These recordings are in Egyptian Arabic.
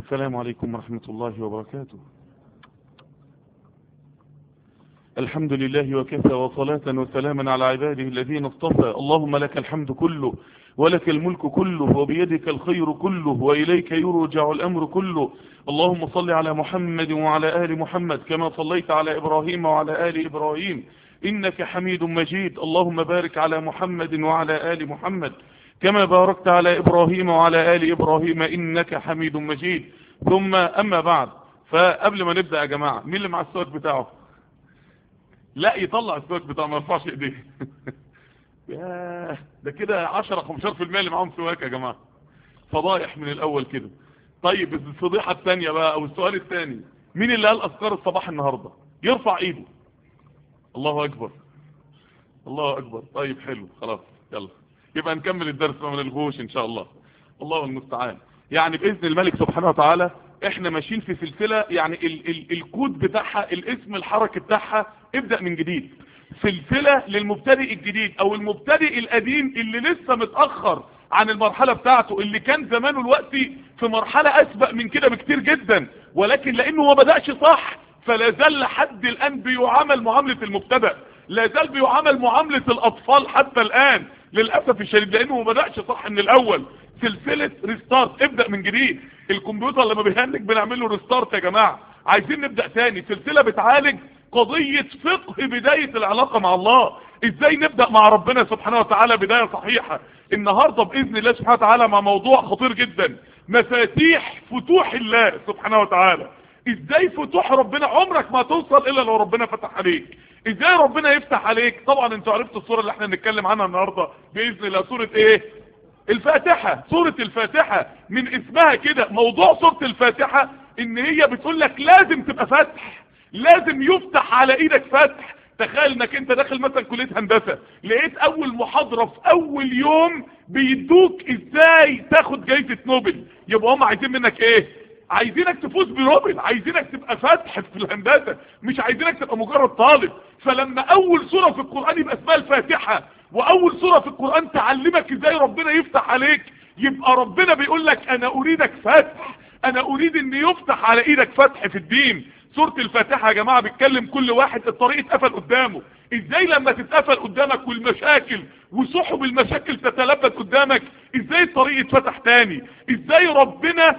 السلام عليكم ورحمة الله وبركاته الحمد لله وكفى وصلاة وسلاما على عباده الذين اصطفى اللهم لك الحمد كله ولك الملك كله وبيدك الخير كله وإليك يرجع الأمر كله اللهم صل على محمد وعلى آل محمد كما صليت على إبراهيم وعلى آل إبراهيم إنك حميد مجيد اللهم بارك على محمد وعلى آل محمد كما باركت على إبراهيم وعلى آل إبراهيم إنك حميد مجيد ثم أما بعد فقبل ما نبدأ يا جماعة مين اللي مع السواك بتاعه لا يطلع السواك بتاعه ما يرفعش ايديه ياه ده كده 10 15% اللي معاهم سواك يا جماعة فضايح من الأول كده طيب الفضيحة الثانية بقى أو السؤال الثاني مين اللي قال أذكار الصباح النهاردة يرفع ايده الله أكبر الله أكبر طيب حلو خلاص يلا يبقى نكمل الدرس من الغوش ان شاء الله الله المستعان يعني باذن الملك سبحانه وتعالى احنا ماشيين في سلسلة يعني ال ال الكود بتاعها الاسم الحركي بتاعها ابدأ من جديد سلسلة للمبتدئ الجديد او المبتدئ القديم اللي لسه متأخر عن المرحلة بتاعته اللي كان زمانه الوقتي في مرحلة اسبق من كده بكتير جدا ولكن لانه ما بدأش صح فلا زال لحد الان بيعامل معاملة المبتدأ لا زال بيعامل معاملة الاطفال حتى الان للأسف الشديد لانه ما بدأش صح من الاول سلسلة ريستارت ابدأ من جديد الكمبيوتر لما بيهنج بنعمل له ريستارت يا جماعة عايزين نبدأ تاني سلسلة بتعالج قضية فقه بداية العلاقة مع الله ازاي نبدأ مع ربنا سبحانه وتعالى بداية صحيحة النهاردة بإذن الله سبحانه وتعالى مع موضوع خطير جدا مفاتيح فتوح الله سبحانه وتعالى ازاي فتوح ربنا عمرك ما توصل الا لو ربنا فتح عليك ازاي ربنا يفتح عليك طبعا انتوا عرفتوا الصورة اللي احنا نتكلم عنها النهاردة بإذن الله صورة ايه الفاتحة سورة الفاتحة من اسمها كده موضوع سورة الفاتحة ان هي بتقول لك لازم تبقى فتح لازم يفتح على ايدك فتح تخيل انك انت داخل مثلا كلية هندسة لقيت اول محاضرة في اول يوم بيدوك ازاي تاخد جايزة نوبل يبقى هم عايزين منك ايه عايزينك تفوز بنوبل عايزينك تبقى فاتح في الهندسة مش عايزينك تبقى مجرد طالب فلما اول سورة في القرآن يبقى اسمها الفاتحة واول سورة في القرآن تعلمك ازاي ربنا يفتح عليك يبقى ربنا بيقول لك انا اريدك فتح انا اريد ان يفتح على ايدك فتح في الدين سورة الفاتحة يا جماعة بتكلم كل واحد الطريق اتقفل قدامه ازاي لما تتقفل قدامك والمشاكل وسحب المشاكل تتلبس قدامك ازاي الطريق يتفتح تاني ازاي ربنا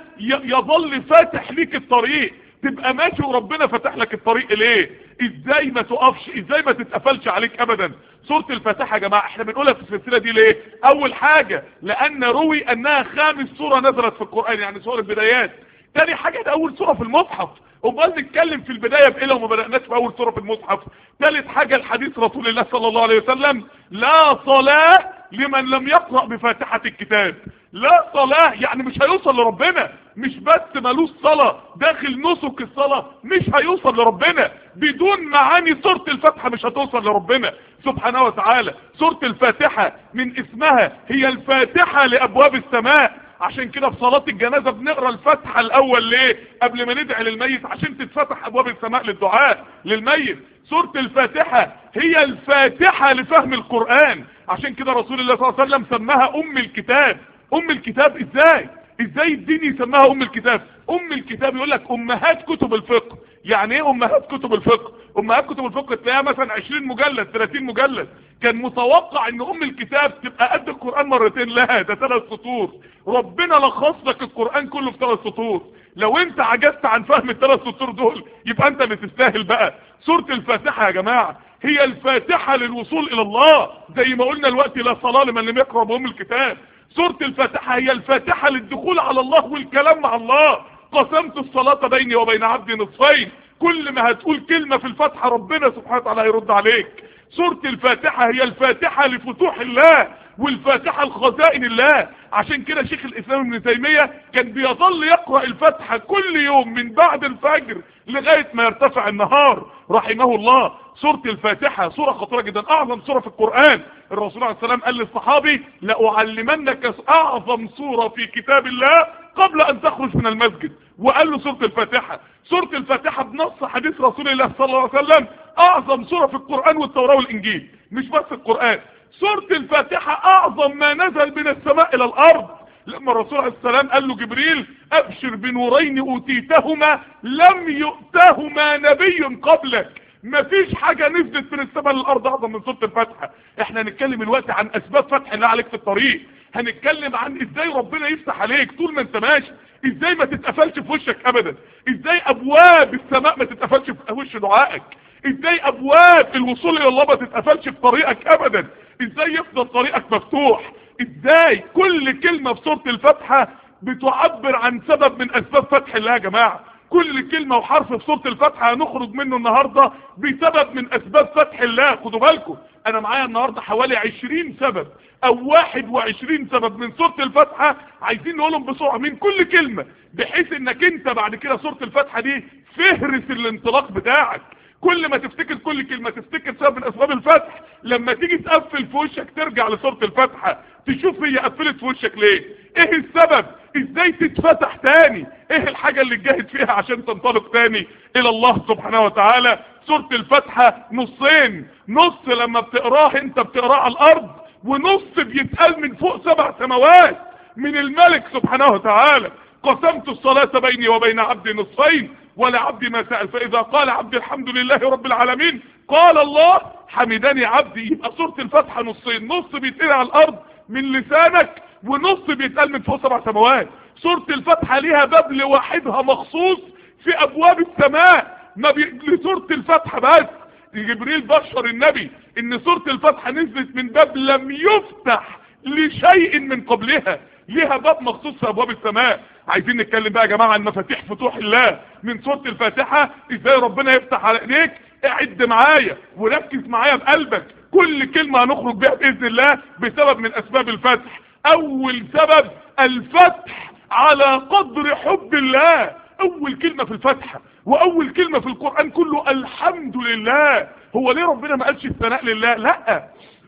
يظل فاتح ليك الطريق تبقى ماشي وربنا فتح لك الطريق ليه ازاي ما تقفش ازاي ما تتقفلش عليك ابدا سورة الفاتحة يا جماعة احنا بنقولها في السلسلة دي ليه اول حاجة لان روي انها خامس سورة نزلت في القرآن يعني سورة البدايات تاني حاجة ده اول سورة في المصحف امال نتكلم في البداية بايه لو ما بدأناش في اول سورة في المصحف تالت حاجة الحديث رسول الله صلى الله عليه وسلم لا صلاة لمن لم يقرأ بفاتحة الكتاب لا صلاة يعني مش هيوصل لربنا مش بس ملوش صلاة داخل نسك الصلاة مش هيوصل لربنا بدون معاني سورة الفاتحة مش هتوصل لربنا سبحانه وتعالى سورة الفاتحة من اسمها هي الفاتحة لابواب السماء عشان كده في صلاة الجنازة بنقرأ الفتحة الاول ليه قبل ما ندعي للميت عشان تتفتح ابواب السماء للدعاء للميت سورة الفاتحة هي الفاتحة لفهم القرآن عشان كده رسول الله صلى الله عليه وسلم سماها ام الكتاب ام الكتاب ازاي ازاي الدين يسماها ام الكتاب ام الكتاب يقول لك امهات كتب الفقه يعني ايه امهات كتب الفقه امهات كتب الفقه تلاقيها مثلا 20 مجلد 30 مجلد كان متوقع ان ام الكتاب تبقى قد القرآن مرتين لا ده ثلاث سطور ربنا لخص لك القرآن كله في ثلاث سطور لو انت عجزت عن فهم الثلاث سطور دول يبقى انت اللي تستاهل بقى سورة الفاتحة يا جماعة هي الفاتحة للوصول الى الله زي ما قلنا الوقت لا صلاة لمن لم يقرأ بأم الكتاب سورة الفاتحة هي الفاتحة للدخول على الله والكلام مع الله قسمت الصلاة بيني وبين عبدي نصفين كل ما هتقول كلمة في الفاتحة ربنا سبحانه وتعالى هيرد عليك سورة الفاتحة هي الفاتحة لفتوح الله والفاتحة لخزائن الله عشان كده شيخ الاسلام ابن تيمية كان بيظل يقرأ الفاتحة كل يوم من بعد الفجر لغاية ما يرتفع النهار رحمه الله سورة الفاتحة سورة خطيرة جدا اعظم سورة في القرآن الرسول عليه السلام قال للصحابي لأعلمنك اعظم سورة في كتاب الله قبل ان تخرج من المسجد وقال له سورة الفاتحة سورة الفاتحة بنص حديث رسول الله صلى الله عليه وسلم اعظم سورة في القرآن والتوراة والانجيل مش بس القرآن سورة الفاتحة اعظم ما نزل من السماء الى الارض لما الرسول عليه السلام قال له جبريل ابشر بنورين اوتيتهما لم يؤتهما نبي قبلك مفيش حاجة نزلت من السماء للارض اعظم من سورة الفاتحة احنا هنتكلم الوقت عن اسباب فتح الله عليك في الطريق هنتكلم عن ازاي ربنا يفتح عليك طول ما انت ماشي ازاي ما تتقفلش في وشك ابدا ازاي ابواب السماء ما تتقفلش في وش دعائك ازاي ابواب الوصول الى الله ما تتقفلش في طريقك ابدا ازاي يفضل طريقك مفتوح ازاي كل كلمة في سورة الفاتحة بتعبر عن سبب من اسباب فتح الله يا جماعة كل كلمة وحرف في سورة الفاتحة هنخرج منه النهاردة بسبب من اسباب فتح الله خدوا بالكم انا معايا النهاردة حوالي عشرين سبب او واحد وعشرين سبب من سورة الفاتحة عايزين نقولهم بسرعة من كل كلمة بحيث انك انت بعد كده سورة الفاتحة دي فهرس الانطلاق بتاعك كل ما تفتكر كل كلمة تفتكر سبب من اسباب الفتح لما تيجي تقفل في وشك ترجع لسورة الفاتحة تشوف هي قفلت في وشك ليه ايه السبب ازاي تتفتح تاني ايه الحاجة اللي تجاهد فيها عشان تنطلق تاني الى الله سبحانه وتعالى سورة الفاتحة نصين نص لما بتقراه انت بتقراه على الارض ونص بيتقال من فوق سبع سماوات من الملك سبحانه وتعالى قسمت الصلاة بيني وبين عبدي نصفين ولعبدي ما سأل فإذا قال عبدي الحمد لله رب العالمين قال الله حمدني عبدي يبقى سورة الفاتحة نصين نص بيتقال على الأرض من لسانك ونص بيتقال من فوق سبع سماوات سورة الفاتحة ليها باب لوحدها مخصوص في أبواب السماء ما بي... لسورة الفاتحة بس جبريل بشر النبي ان سورة الفاتحة نزلت من باب لم يفتح لشيء من قبلها ليها باب مخصوص في ابواب السماء عايزين نتكلم بقى يا جماعة عن مفاتيح فتوح الله من سورة الفاتحة ازاي ربنا يفتح على ايديك اعد معايا وركز معايا بقلبك كل كلمة هنخرج بيها باذن الله بسبب من اسباب الفتح اول سبب الفتح على قدر حب الله اول كلمة في الفتحة واول كلمة في القرآن كله الحمد لله هو ليه ربنا ما قالش الثناء لله لا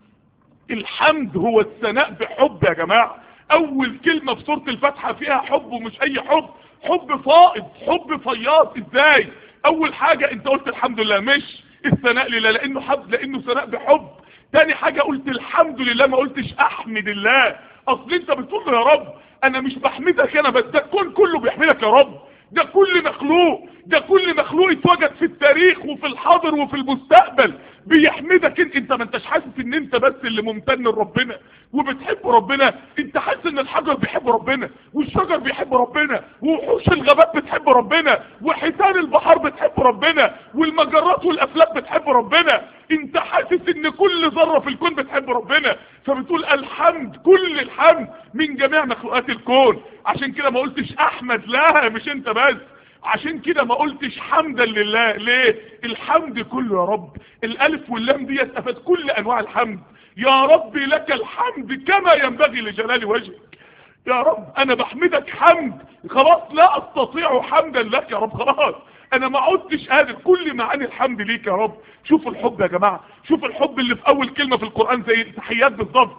الحمد هو الثناء بحب يا جماعة اول كلمة في سورة الفاتحة فيها حب ومش اي حب حب فائض حب فياض ازاي اول حاجة انت قلت الحمد لله مش الثناء لله لانه حب لانه ثناء بحب تاني حاجة قلت الحمد لله ما قلتش احمد الله اصل انت بتقول له يا رب انا مش بحمدك انا بس ده الكون كله بيحمدك يا رب ده كل مخلوق ده كل مخلوق اتوجد في التاريخ وفي الحاضر وفي المستقبل بيحمدك انت انت ما انتش حاسس ان انت بس اللي ممتن لربنا وبتحب ربنا انت حاسس ان الحجر بيحب ربنا والشجر بيحب ربنا ووحوش الغابات بتحب ربنا وحيتان البحار بتحب ربنا والمجرات والافلاك بتحب ربنا انت حاسس ان كل ذره في الكون بتحب ربنا فبتقول الحمد كل الحمد من جميع مخلوقات الكون عشان كده ما قلتش احمد لا مش انت بس عشان كده ما قلتش حمدا لله ليه الحمد كله يا رب الالف واللام دي افاد كل انواع الحمد يا رب لك الحمد كما ينبغي لجلال وجهك يا رب انا بحمدك حمد خلاص لا استطيع حمدا لك يا رب خلاص انا ما عدتش قادر كل معاني الحمد ليك يا رب شوفوا الحب يا جماعة شوف الحب اللي في اول كلمة في القرآن زي التحيات بالظبط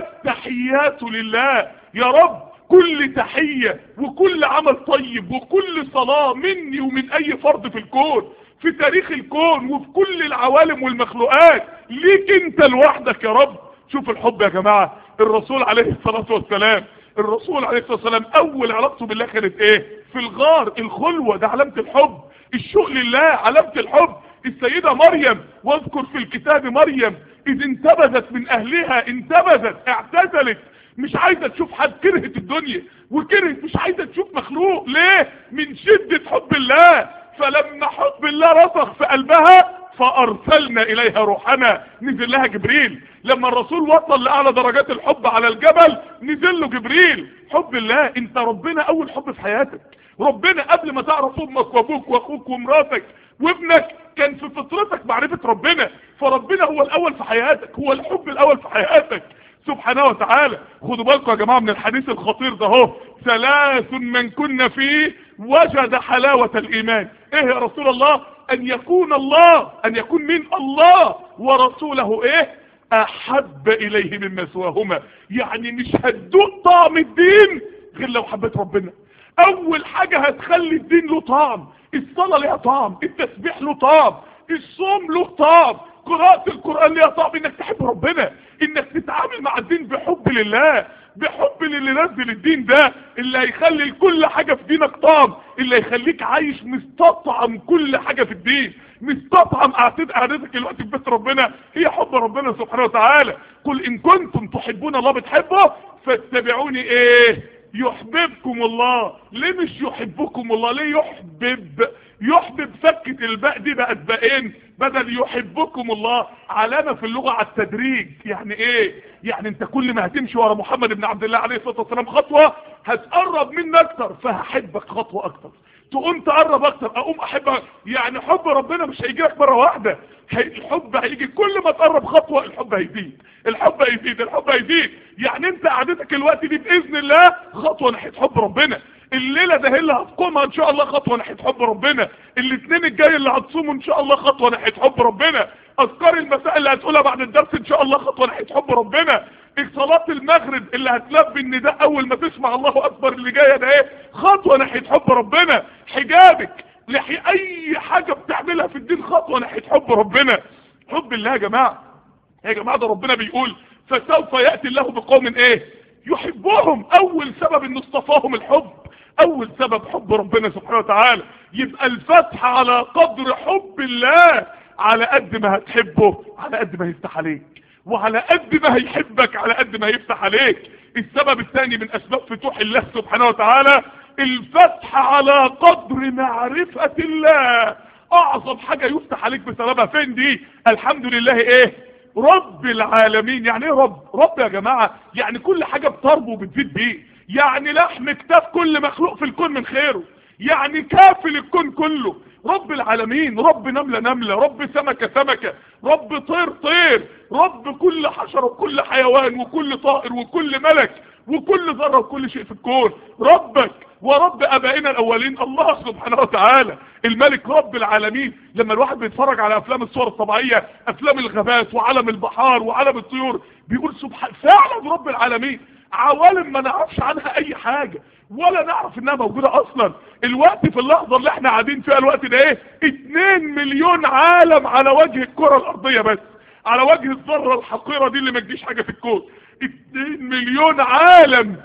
التحيات لله يا رب كل تحية وكل عمل طيب وكل صلاة مني ومن اي فرد في الكون في تاريخ الكون وفي كل العوالم والمخلوقات ليك انت لوحدك يا رب شوف الحب يا جماعة الرسول عليه الصلاة والسلام الرسول عليه الصلاة والسلام اول علاقته بالله كانت ايه في الغار الخلوة ده علامة الحب الشوق لله علامة الحب السيدة مريم واذكر في الكتاب مريم اذ انتبذت من اهلها انتبذت اعتزلت مش عايزة تشوف حد كرهت الدنيا وكرهت مش عايزة تشوف مخلوق ليه من شدة حب الله فلما حب الله رسخ في قلبها فارسلنا اليها روحنا نزل لها جبريل لما الرسول وصل لاعلى درجات الحب على الجبل نزل له جبريل حب الله انت ربنا اول حب في حياتك ربنا قبل ما تعرف امك وابوك واخوك ومراتك وابنك كان في فطرتك معرفة ربنا فربنا هو الاول في حياتك هو الحب الاول في حياتك سبحانه وتعالى خدوا بالكم يا جماعة من الحديث الخطير ده اهو ثلاث من كنا فيه وجد حلاوة الايمان ايه يا رسول الله ان يكون الله ان يكون من الله ورسوله ايه احب اليه مما سواهما يعني مش هتدوق طعم الدين غير لو حبيت ربنا اول حاجة هتخلي الدين له طعم الصلاة ليها طعم التسبيح له طعم الصوم له طعم قراءة القرآن ليها طعم انك تحب ربنا انك تتعامل مع الدين بحب لله بحب للي نزل الدين ده اللي هيخلي كل حاجة في دينك طعم اللي هيخليك عايش مستطعم كل حاجة في الدين مستطعم قعدت قعدتك الوقت في بيت ربنا هي حب ربنا سبحانه وتعالى قل ان كنتم تحبون الله بتحبه فاتبعوني ايه يحببكم الله ليه مش يحبكم الله ليه يحبب يحبب فكة الباء دي بقت باءين بدل يحبكم الله علامة في اللغة على التدريج يعني ايه يعني انت كل ما هتمشي ورا محمد بن عبد الله عليه الصلاة والسلام خطوة هتقرب مني اكتر فهحبك خطوة اكتر تقوم تقرب اكتر اقوم احبك يعني حب ربنا مش هيجي لك مرة واحدة هي الحب هيجي كل ما تقرب خطوة الحب هيزيد الحب هيزيد الحب هيزيد يعني انت قعدتك الوقت دي باذن الله خطوة ناحية حب ربنا الليلة ده اللي هتقومها ان شاء الله خطوة ناحية حب ربنا الاثنين الجاي اللي هتصومه ان شاء الله خطوة ناحية حب ربنا اذكار المساء اللي هتقولها بعد الدرس ان شاء الله خطوة ناحية حب ربنا صلاة المغرب اللي هتلبي النداء اول ما تسمع الله اكبر اللي جاية ده ايه خطوة ناحية حب ربنا حجابك لحي اي حاجة بتعملها في الدين خطوة ناحية حب ربنا حب الله يا جماعة يا جماعة ده ربنا بيقول فسوف يأتي الله بقوم ايه يحبهم اول سبب ان اصطفاهم الحب اول سبب حب ربنا سبحانه وتعالى يبقى الفتح على قدر حب الله على قد ما هتحبه على قد ما يفتح عليك وعلى قد ما هيحبك على قد ما يفتح عليك السبب الثاني من اسباب فتوح الله سبحانه وتعالى الفتح على قدر معرفة الله اعظم حاجة يفتح عليك بسببها فين دي الحمد لله ايه رب العالمين يعني ايه رب رب يا جماعة يعني كل حاجة بتربو وبتزيد بيه يعني لحم كتاف كل مخلوق في الكون من خيره يعني كافل الكون كله رب العالمين رب نملة نملة رب سمكة سمكة رب طير طير رب كل حشرة وكل حيوان وكل طائر وكل ملك وكل ذرة وكل شيء في الكون ربك ورب ابائنا الاولين الله سبحانه وتعالى الملك رب العالمين لما الواحد بيتفرج على افلام الصور الطبيعية افلام الغابات وعالم البحار وعالم الطيور بيقول سبحان فعلا رب العالمين عوالم ما نعرفش عنها اي حاجة ولا نعرف انها موجودة اصلا الوقت في اللحظة اللي احنا قاعدين فيها الوقت ده ايه 2 مليون عالم على وجه الكرة الارضية بس على وجه الذرة الحقيرة دي اللي ما تجيش حاجة في الكون 2 مليون عالم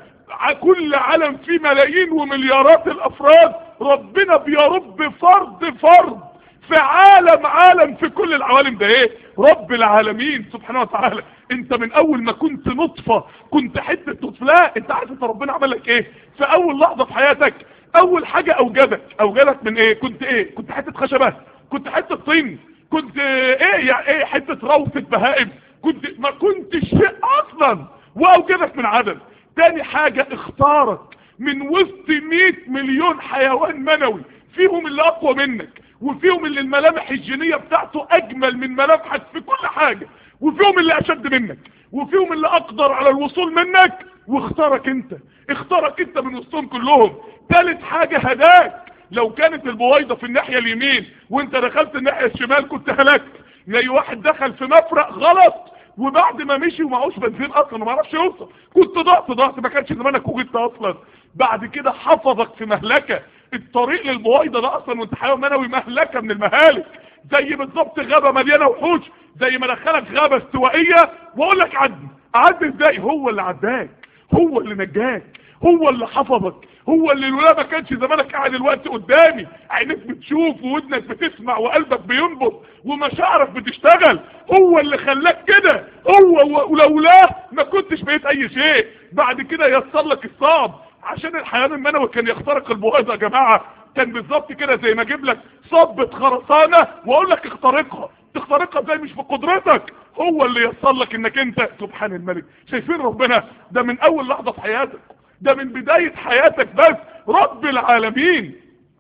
كل عالم فيه ملايين ومليارات الافراد ربنا بيرب فرد فرد في عالم عالم في كل العوالم ده ايه رب العالمين سبحانه وتعالى انت من اول ما كنت نطفة كنت حتة نطفة لا انت عارف انت ربنا عمل لك ايه في اول لحظة في حياتك اول حاجة اوجدك اوجدك من ايه كنت ايه كنت حتة خشبة كنت حتة طين كنت ايه يعني ايه حتة روثة بهائم كنت ما كنتش شيء اصلا واوجدك من عدم تاني حاجة اختارك من وسط 100 مليون حيوان منوي فيهم اللي اقوى منك وفيهم اللي الملامح الجينية بتاعته اجمل من ملامحك في كل حاجة وفيهم اللي اشد منك وفيهم اللي اقدر على الوصول منك واختارك انت اختارك انت من وسطهم كلهم تالت حاجة هداك لو كانت البويضة في الناحية اليمين وانت دخلت الناحية الشمال كنت هلكت زي واحد دخل في مفرق غلط وبعد ما مشي ومعهوش بنزين اصلا وما عرفش يوصل كنت ضغط ضغط ما كانش زمانك وجدت اصلا بعد كده حفظك في مهلكة الطريق للبويضة ده اصلا وانت حيوان منوي مهلكة من المهالك زي بالظبط غابة مليانة وحوش زي ما دخلك غابة استوائية واقول لك عدي عدي ازاي هو اللي عداك هو اللي نجاك هو اللي حفظك هو اللي لولا ما كانش زمانك قاعد الوقت قدامي عينيك بتشوف وودنك بتسمع وقلبك بينبض ومشاعرك بتشتغل هو اللي خلاك كده هو ولولاه ما كنتش بقيت اي شيء بعد كده يسر لك الصعب عشان الحيوان المنوي كان يخترق البويضة يا جماعة كان بالظبط كده زي ما اجيب لك صبة خرسانة واقول لك اخترقها تخترقها ازاي مش بقدرتك هو اللي يسر لك انك انت سبحان الملك شايفين ربنا ده من اول لحظة في حياتك ده من بداية حياتك بس رب العالمين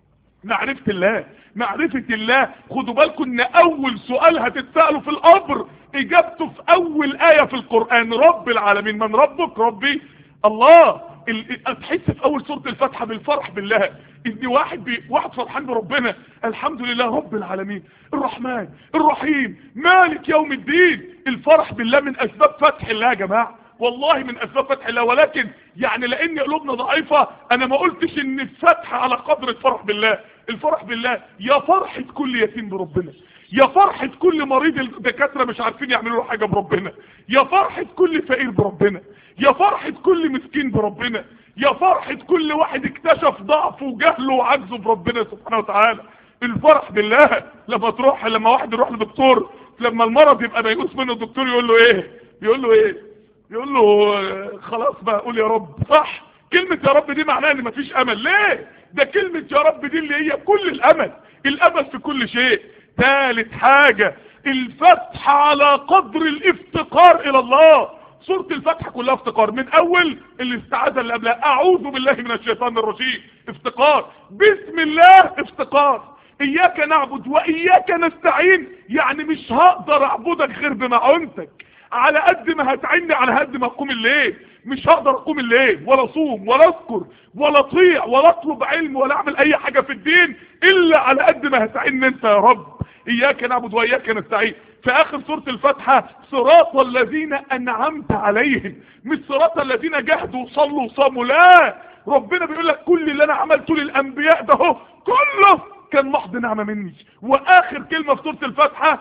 معرفة الله معرفة الله خدوا بالكم ان اول سؤال هتتسأله في القبر اجابته في اول آية في القرآن رب العالمين من ربك ربي الله تحس في اول سورة الفاتحة بالفرح بالله ان واحد بي واحد فرحان بربنا الحمد لله رب العالمين الرحمن الرحيم مالك يوم الدين الفرح بالله من اسباب فتح الله يا جماعة والله من اسباب فتح الله ولكن يعني لان قلوبنا ضعيفة انا ما قلتش ان الفتح على قدر الفرح بالله الفرح بالله يا فرحة كل يتيم بربنا يا فرحة كل مريض الدكاترة مش عارفين يعملوا له حاجة بربنا يا فرحة كل فقير بربنا يا فرحة كل مسكين بربنا يا فرحة كل واحد اكتشف ضعفه وجهله وعجزه بربنا سبحانه وتعالى الفرح بالله لما تروح لما واحد يروح لدكتور لما المرض يبقى ميؤوس منه الدكتور يقول له ايه يقول له ايه يقول له آه، خلاص بقى قول يا رب صح كلمة يا رب دي معناها ان مفيش امل ليه ده كلمة يا رب دي اللي هي كل الامل الامل في كل شيء ثالث حاجة الفتح على قدر الافتقار الى الله سورة الفتح كلها افتقار من اول الاستعاذة اللي قبلها اعوذ بالله من الشيطان الرجيم افتقار بسم الله افتقار اياك نعبد واياك نستعين يعني مش هقدر اعبدك غير بمعونتك على قد ما هتعني على قد ما اقوم الليل مش هقدر اقوم الليل ولا اصوم ولا اذكر ولا اطيع ولا اطلب علم ولا اعمل اي حاجة في الدين الا على قد ما هتعني انت يا رب اياك نعبد واياك نستعين في اخر سورة الفاتحة صراط الذين انعمت عليهم مش صراط الذين جهدوا وصلوا وصاموا لا ربنا بيقول لك كل اللي انا عملته للانبياء ده هو كله كان محض نعمة مني واخر كلمة في سورة الفاتحة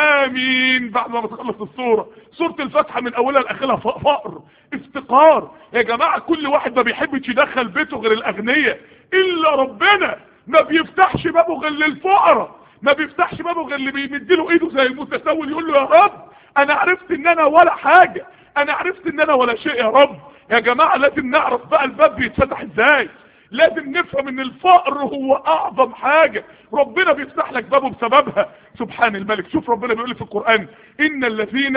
امين بعد ما بتخلص السورة سورة الفاتحة من اولها لاخرها ف- فقر افتقار يا جماعة كل واحد ما بيحبش يدخل بيته غير الاغنياء الا ربنا ما بيفتحش بابه غير للفقراء ما بيفتحش بابه غير اللي بيمدله ايده زي المتسول يقول له يا رب انا عرفت ان انا ولا حاجة انا عرفت ان انا ولا شيء يا رب يا جماعة لازم نعرف بقى الباب بيتفتح ازاي لازم نفهم ان الفقر هو اعظم حاجة ربنا بيفتح لك بابه بسببها سبحان الملك شوف ربنا بيقول في القرآن ان الذين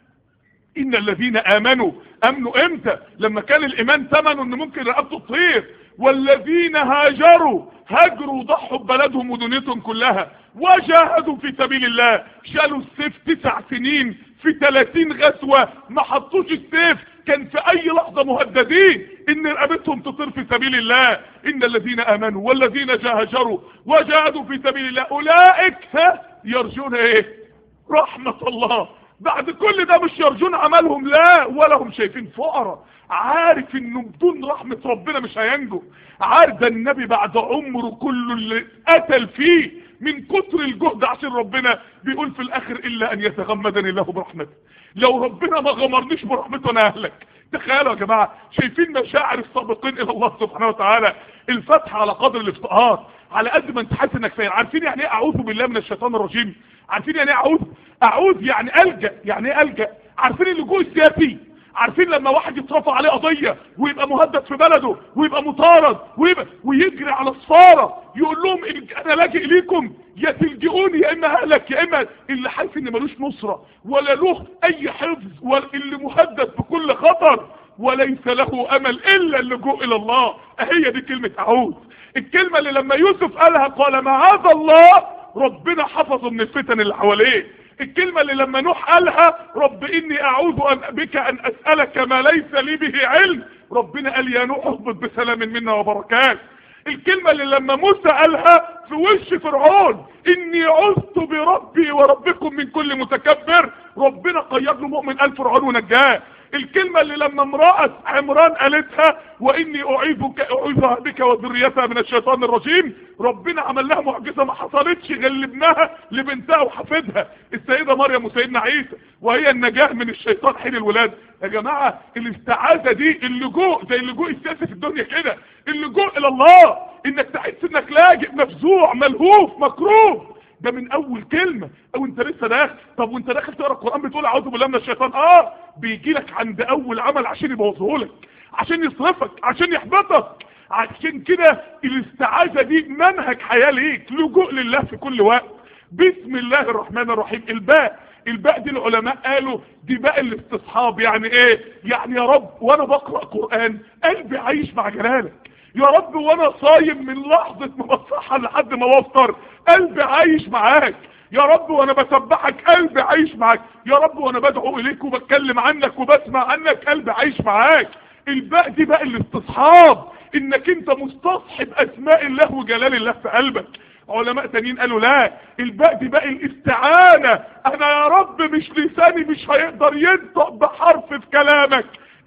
ان الذين امنوا امنوا امتى لما كان الايمان ثمنه ان ممكن رقبته تطير والذين هاجروا هاجروا ضحوا ببلدهم ودنيتهم كلها وجاهدوا في سبيل الله شالوا السيف تسع سنين في 30 غزوة ما حطوش السيف كان في اي لحظة مهددين ان رقبتهم تطير في سبيل الله ان الذين امنوا والذين جاهجروا وجاهدوا في سبيل الله اولئك ها يرجون ايه رحمة الله بعد كل ده مش يرجون عملهم لا ولا هم شايفين فقراء عارف انه بدون رحمة ربنا مش هينجو عارف ده النبي بعد عمره كله اللي قتل فيه من كتر الجهد عشان ربنا بيقول في الاخر الا ان يتغمدني الله برحمته لو ربنا ما غمرنيش برحمته انا اهلك تخيلوا يا جماعة شايفين مشاعر السابقين الى الله سبحانه وتعالى الفتح على قدر الافتقار على قد ما انت حاسس انك فين عارفين يعني ايه اعوذ بالله من الشيطان الرجيم عارفين يعني ايه اعوذ اعوذ يعني الجا يعني ايه الجا عارفين اللجوء السياسي عارفين لما واحد يترفع عليه قضية ويبقى مهدد في بلده ويبقى مطارد ويبقى ويجري على الصفارة يقول لهم إن- انا لاجئ ليكم يا تلجئوني يا اما اهلك يا اما اللي حاسس ان ملوش نصرة ولا له اي حفظ ولا اللي مهدد بكل خطر وليس له امل الا اللجوء الى الله هي دي كلمة اعوذ الكلمة اللي لما يوسف قالها قال معاذ الله ربنا حفظه من الفتن اللي حواليه الكلمة اللي لما نوح قالها رب اني اعوذ أن بك ان اسألك ما ليس لي به علم ربنا قال يا نوح اهبط بسلام منا وبركات الكلمة اللي لما موسى قالها في وش فرعون اني عزت بربي وربكم من كل متكبر ربنا قيد له مؤمن قال فرعون ونجاه الكلمة اللي لما امرأة عمران قالتها واني اعيذك اعيذها بك وذريتها من الشيطان الرجيم ربنا عمل لها معجزة ما حصلتش غير لابنها لبنتها وحفيدها السيدة مريم وسيدنا عيسى وهي النجاة من الشيطان حين الولاد يا جماعة الاستعاذة دي اللجوء زي اللجوء السياسي في الدنيا كده اللجوء الى الله انك تحس انك لاجئ مفزوع ملهوف مكروه ده من اول كلمة او انت لسه داخل طب وانت داخل تقرا القران بتقول اعوذ بالله من الشيطان اه بيجي لك عند اول عمل عشان يبوظه لك عشان يصرفك عشان يحبطك عشان كده الاستعاذة دي منهج حياة ليك لجوء لله في كل وقت بسم الله الرحمن الرحيم الباء الباء دي العلماء قالوا دي باء الاستصحاب يعني ايه يعني يا رب وانا بقرأ قرآن قلبي عايش مع جلالك يا رب وانا صايم من لحظة ما بصحى لحد ما بفطر قلبي عايش معاك يا رب وانا بسبحك قلبي عايش معاك يا رب وانا بدعو اليك وبتكلم عنك وبسمع عنك قلبي عايش معاك الباء دي بقى الاستصحاب انك انت مستصحب اسماء الله وجلال الله في قلبك علماء تانيين قالوا لا الباء دي بقى الاستعانة انا يا رب مش لساني مش هيقدر ينطق بحرف في كلامك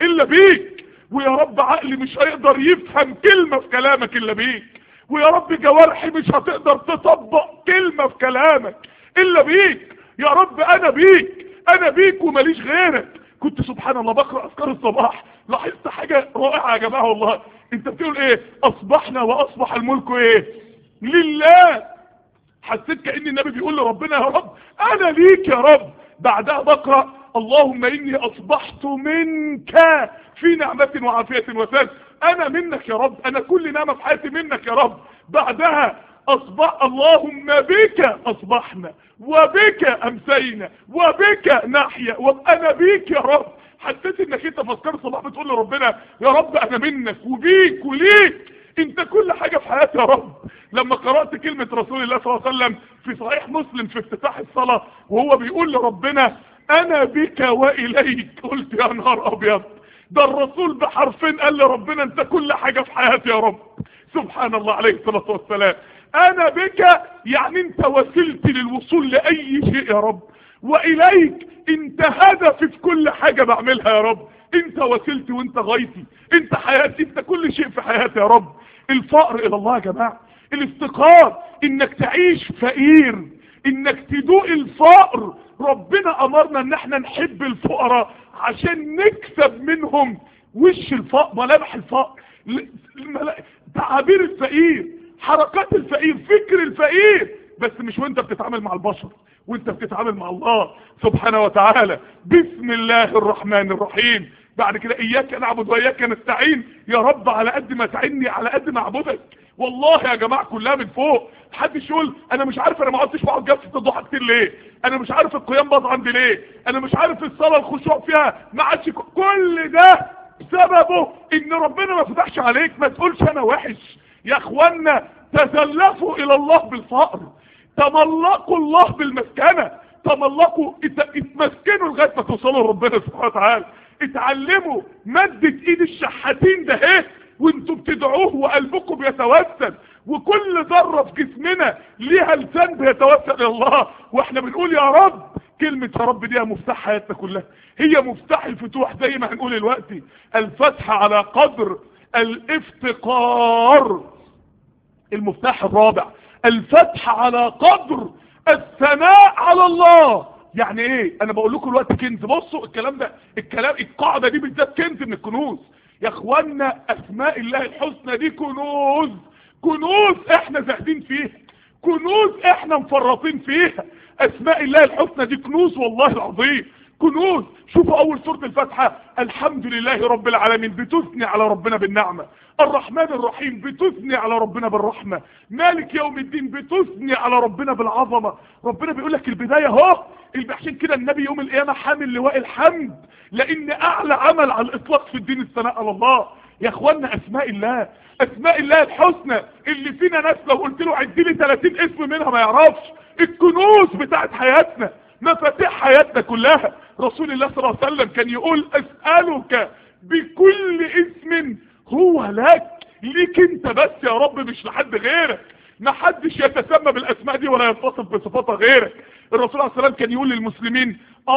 الا بيك ويا رب عقلي مش هيقدر يفهم كلمة في كلامك الا بيك ويا رب جوارحي مش هتقدر تطبق كلمة في كلامك الا بيك يا رب انا بيك انا بيك وماليش غيرك كنت سبحان الله بقرأ اذكار الصباح لاحظت حاجة رائعة يا جماعة والله انت بتقول ايه اصبحنا واصبح الملك ايه لله حسيت كأن النبي بيقول لربنا يا رب انا ليك يا رب بعدها بقرأ اللهم اني اصبحت منك في نعمة وعافية وسلام انا منك يا رب انا كل نعمة في حياتي منك يا رب بعدها اصبح اللهم بك اصبحنا وبك امسينا وبك نحيا وانا بيك يا رب حسيت انك انت في اذكار الصباح بتقول لربنا يا رب انا منك وبيك وليك انت كل حاجة في حياتي يا رب لما قرأت كلمة رسول الله صلى الله عليه وسلم في صحيح مسلم في افتتاح الصلاة وهو بيقول لربنا انا بك واليك قلت يا نهار ابيض ده الرسول بحرفين قال لربنا انت كل حاجة في حياتي يا رب سبحان الله عليه الصلاة والسلام انا بك يعني انت وسيلتي للوصول لاي شيء يا رب واليك انت هدفي في كل حاجة بعملها يا رب انت وسيلتي وانت غايتي انت حياتي انت كل شيء في حياتي يا رب الفقر الى الله يا جماعة الافتقار انك تعيش فقير انك تدوق الفقر ربنا امرنا ان احنا نحب الفقراء عشان نكسب منهم وش الفقر ملامح الفقر تعابير الفقير حركات الفقير فكر الفقير بس مش وانت بتتعامل مع البشر وانت بتتعامل مع الله سبحانه وتعالى بسم الله الرحمن الرحيم بعد كده اياك نعبد واياك نستعين يا رب على قد ما تعيني على قد ما اعبدك والله يا جماعه كلها من فوق محدش يقول انا مش عارف انا ما قعدتش بقعد جلسه الضحى كتير ليه انا مش عارف القيام باظ عندي ليه انا مش عارف الصلاه الخشوع فيها ما عادش كل ده سببه ان ربنا ما فتحش عليك ما تقولش انا وحش يا اخوانا تزلفوا الى الله بالفقر تملقوا الله بالمسكنه تملقوا اتمسكنوا لغايه ما توصلوا لربنا سبحانه وتعالى اتعلموا مادة ايد الشحاتين ده ايه وانتوا بتدعوه وقلبكم بيتوسل وكل ذرة في جسمنا ليها لسان بيتوسل الى الله واحنا بنقول يا رب كلمة يا رب دي مفتاح حياتنا كلها هي مفتاح الفتوح زي ما هنقول دلوقتي الفتح على قدر الافتقار المفتاح الرابع الفتح على قدر الثناء على الله يعني ايه انا بقول لكم الوقت كنز بصوا الكلام ده الكلام القاعده دي بالذات كنز من الكنوز يا اخوانا اسماء الله الحسنى دي كنوز كنوز احنا زاهدين فيها كنوز احنا مفرطين فيها اسماء الله الحسنى دي كنوز والله العظيم كنوز شوفوا اول سورة الفاتحة الحمد لله رب العالمين بتثني على ربنا بالنعمة الرحمن الرحيم بتثني على ربنا بالرحمة مالك يوم الدين بتثني على ربنا بالعظمة ربنا بيقول لك البداية اهو عشان كده النبي يوم القيامة حامل لواء الحمد لان اعلى عمل على الاطلاق في الدين الثناء على الله يا اخوانا اسماء الله اسماء الله الحسنى اللي فينا ناس لو قلت له عد لي 30 اسم منها ما يعرفش الكنوز بتاعت حياتنا مفاتيح حياتنا كلها رسول الله صلى الله عليه وسلم كان يقول اسألك بكل اسم هو لك ليك انت بس يا رب مش لحد غيرك ما حدش يتسمى بالاسماء دي ولا يتصف بصفاتها غيرك الرسول عليه الصلاه والسلام كان يقول للمسلمين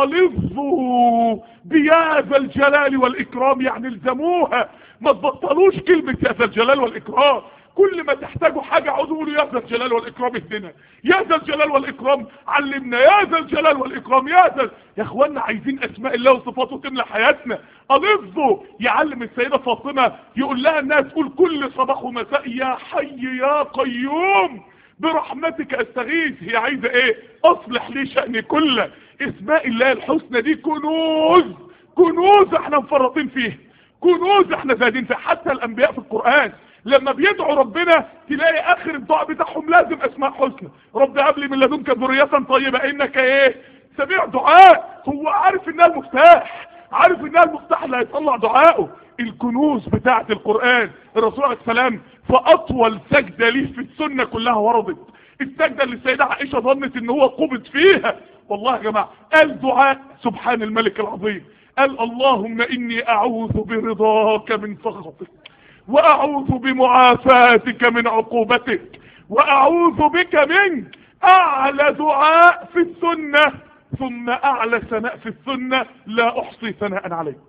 الظوا بيا ذا الجلال والاكرام يعني الزموها ما تبطلوش كلمه يا ذا الجلال والاكرام كل ما تحتاجوا حاجة عودوا قولوا يا ذا الجلال والإكرام اهدنا يا ذا الجلال والإكرام علمنا يا ذا الجلال والإكرام يا ذا يا اخوانا عايزين أسماء الله وصفاته تملى حياتنا ألفظوا يعلم السيدة فاطمة يقول لها الناس تقول كل صباح ومساء يا حي يا قيوم برحمتك استغيث هي عايزة ايه اصلح لي شأني كله اسماء الله الحسنى دي كنوز كنوز احنا مفرطين فيه كنوز احنا زادين فيه حتى الانبياء في القرآن لما بيدعوا ربنا تلاقي اخر الدعاء بتاعهم لازم اسماء حسنى رب هب لي من لدنك ذريه طيبه انك ايه سميع دعاء هو عارف انها المفتاح عارف انها المفتاح اللي هيطلع دعائه الكنوز بتاعه القران الرسول عليه السلام فاطول سجده ليه في السنه كلها وردت السجده اللي السيده عائشه ظنت ان هو قبض فيها والله يا جماعه قال دعاء سبحان الملك العظيم قال اللهم اني اعوذ برضاك من سخطك واعوذ بمعافاتك من عقوبتك واعوذ بك منك اعلى دعاء في السنة ثم اعلى ثناء في السنة لا احصي ثناء عليك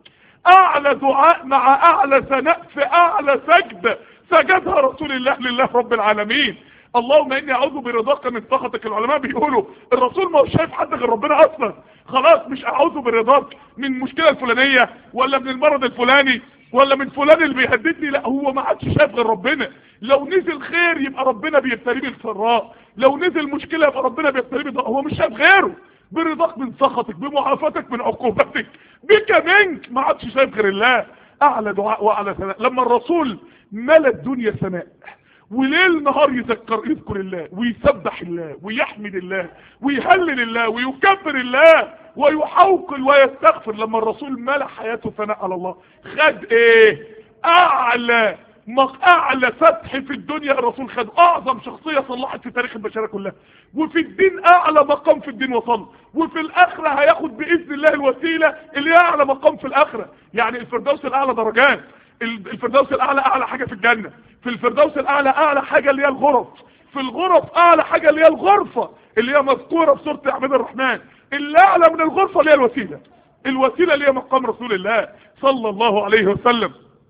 اعلى دعاء مع اعلى ثناء في اعلى سجدة سجدها رسول الله لله رب العالمين اللهم اني اعوذ برضاك من سخطك العلماء بيقولوا الرسول ما هو شايف حد غير ربنا اصلا خلاص مش اعوذ برضاك من المشكله الفلانيه ولا من المرض الفلاني ولا من فلان اللي بيهددني لا هو ما عادش شايف غير ربنا لو نزل خير يبقى ربنا بيبتليه بالسراء لو نزل مشكله يبقى ربنا بيبتليه بالضراء هو مش شايف غيره برضاك من سخطك بمعافتك من عقوبتك بك منك ما عادش شايف غير الله اعلى دعاء واعلى ثناء لما الرسول ملا الدنيا ثناء وليل نهار يذكر يذكر الله ويسبح الله ويحمد الله ويهلل الله ويكبر الله ويحوقل ويستغفر لما الرسول ملا حياته ثناء على الله خد ايه اعلى مق اعلى فتح في الدنيا الرسول خد اعظم شخصية صلحت في تاريخ البشرية كلها وفي الدين اعلى مقام في الدين وصل وفي الاخرة هياخد باذن الله الوسيلة اللي هي اعلى مقام في الاخرة يعني الفردوس الاعلى درجات الفردوس الاعلى اعلى حاجة في الجنة في الفردوس الاعلى اعلى حاجة اللي هي الغرف في الغرف اعلى حاجة اللي هي الغرفة اللي هي مذكورة في سورة عباد الرحمن اللي اعلى من الغرفة اللي هي الوسيلة الوسيلة اللي هي مقام رسول الله صلى الله عليه وسلم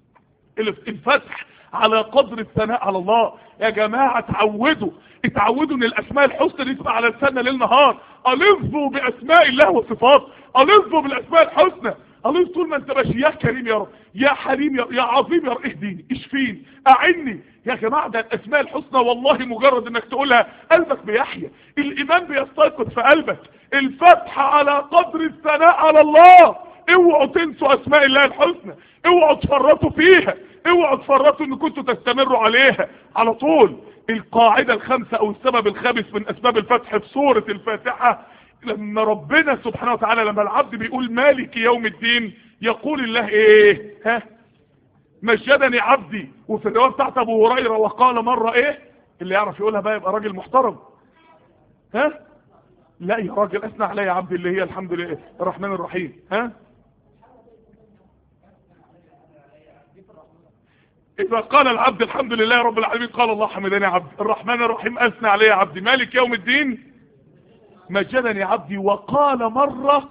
الفتح على قدر الثناء على الله يا جماعة اتعودوا اتعودوا ان الاسماء الحسنى دي تبقى على لساننا ليل نهار الفوا باسماء الله وصفاته الفوا بالاسماء الحسنى الف طول ما انت ماشي يا كريم يا رب يا حليم يا, يا عظيم يا رب اهديني اشفيني اعني يا جماعة ده الاسماء الحسنى والله مجرد انك تقولها قلبك بيحيا الايمان بيستيقظ في قلبك الفتح على قدر الثناء على الله اوعوا تنسوا اسماء الله الحسنى اوعوا تفرطوا فيها اوعوا تفرطوا ان كنتوا تستمروا عليها على طول القاعدة الخامسة او السبب الخامس من اسباب الفتح في سورة الفاتحة لما ربنا سبحانه وتعالى لما العبد بيقول مالك يوم الدين يقول الله ايه ها مجدني عبدي وفي الرواية بتاعت ابو هريرة وقال مرة ايه اللي يعرف يقولها بقى يبقى راجل محترم ها لا يا راجل اثنى عليا عبدي اللي هي الحمد لله الرحمن الرحيم ها إذا قال العبد الحمد لله رب العالمين قال الله حمدني عبدي الرحمن الرحيم أثنى علي عبدي مالك يوم الدين مجدني عبدي وقال مرة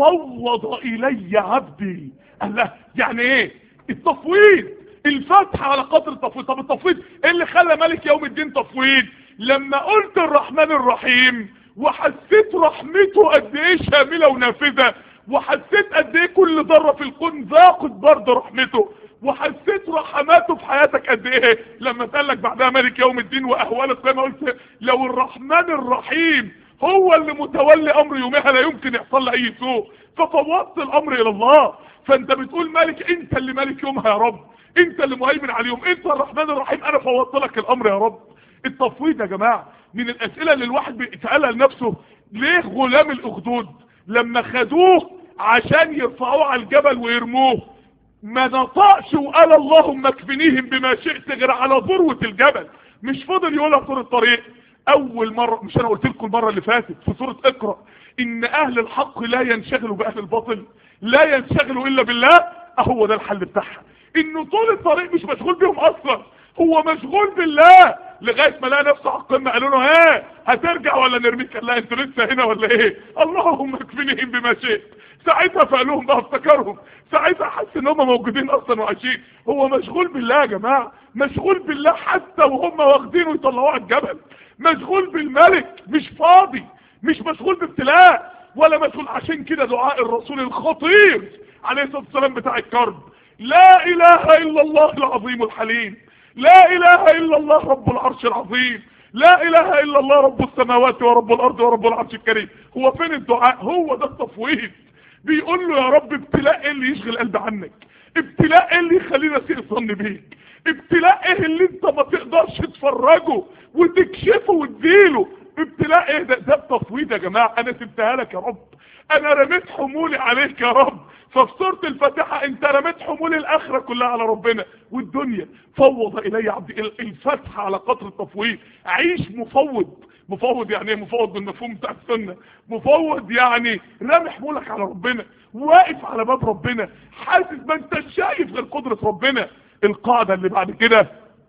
فوض إلي عبدي الله يعني ايه التفويض الفتح على قدر التفويض طب التفويض ايه اللي خلى مالك يوم الدين تفويض لما قلت الرحمن الرحيم وحسيت رحمته قد ايه شاملة ونافذة وحسيت قد ايه كل ذرة في الكون ذاقت برضه رحمته وحسيت رحماته في حياتك قد ايه لما سألك بعدها مالك يوم الدين واهوالك زي ما قلت لو الرحمن الرحيم هو اللي متولي امر يومها لا يمكن يحصل له اي سوء ففوضت الامر الى الله فانت بتقول مالك انت اللي مالك يومها يا رب انت اللي مهيمن عليهم انت الرحمن الرحيم انا فوضت لك الامر يا رب التفويض يا جماعة من الاسئلة اللي الواحد بيسألها لنفسه ليه غلام الاخدود لما خدوه عشان يرفعوه على الجبل ويرموه ما نطقش وقال اللهم اكفنيهم بما شئت غير على ذروة الجبل مش فضل يقولها طول الطريق اول مرة مش انا قلت لكم المرة اللي فاتت في سورة اقرأ ان اهل الحق لا ينشغلوا باهل الباطل لا ينشغلوا الا بالله اهو ده الحل بتاعها انه طول الطريق مش مشغول بيهم اصلا هو مشغول بالله لغاية ما لقى نفسه على القمة قالوا له ها هترجع ولا نرميك قال لا انتوا لسه هنا ولا ايه اللهم اكفنيهم بما شئت ساعتها فقالوهم بقى افتكرهم ساعتها حس ان هم موجودين اصلا وعايشين هو مشغول بالله يا جماعة مشغول بالله حتى وهم واخدينه يطلعوه على الجبل مشغول بالملك مش فاضي مش مشغول بابتلاء ولا مسؤول عشان كده دعاء الرسول الخطير عليه الصلاة والسلام بتاع الكرب لا اله الا الله العظيم الحليم لا اله الا الله رب العرش العظيم لا اله الا الله رب السماوات ورب الارض ورب العرش الكريم هو فين الدعاء هو ده التفويض بيقول له يا رب ابتلاء ايه اللي يشغل قلب عنك ابتلاء ايه اللي يخلينا سيء ظن بيك ابتلاء ايه اللي انت ما تقدرش تفرجه وتكشفه وتديله ابتلاء ايه ده ده التفويض يا جماعة انا سبتها لك يا رب انا رميت حمولي عليك يا رب ففي سورة الفاتحة انت رميت حمول الاخرة كلها على ربنا والدنيا فوض الي عبدي الفتح على قطر التفويض عيش مفوض مفوض يعني ايه مفوض بالمفهوم بتاع السنة مفوض يعني رامي حمولك على ربنا واقف على باب ربنا حاسس ما انت شايف غير قدرة ربنا القاعدة اللي بعد كده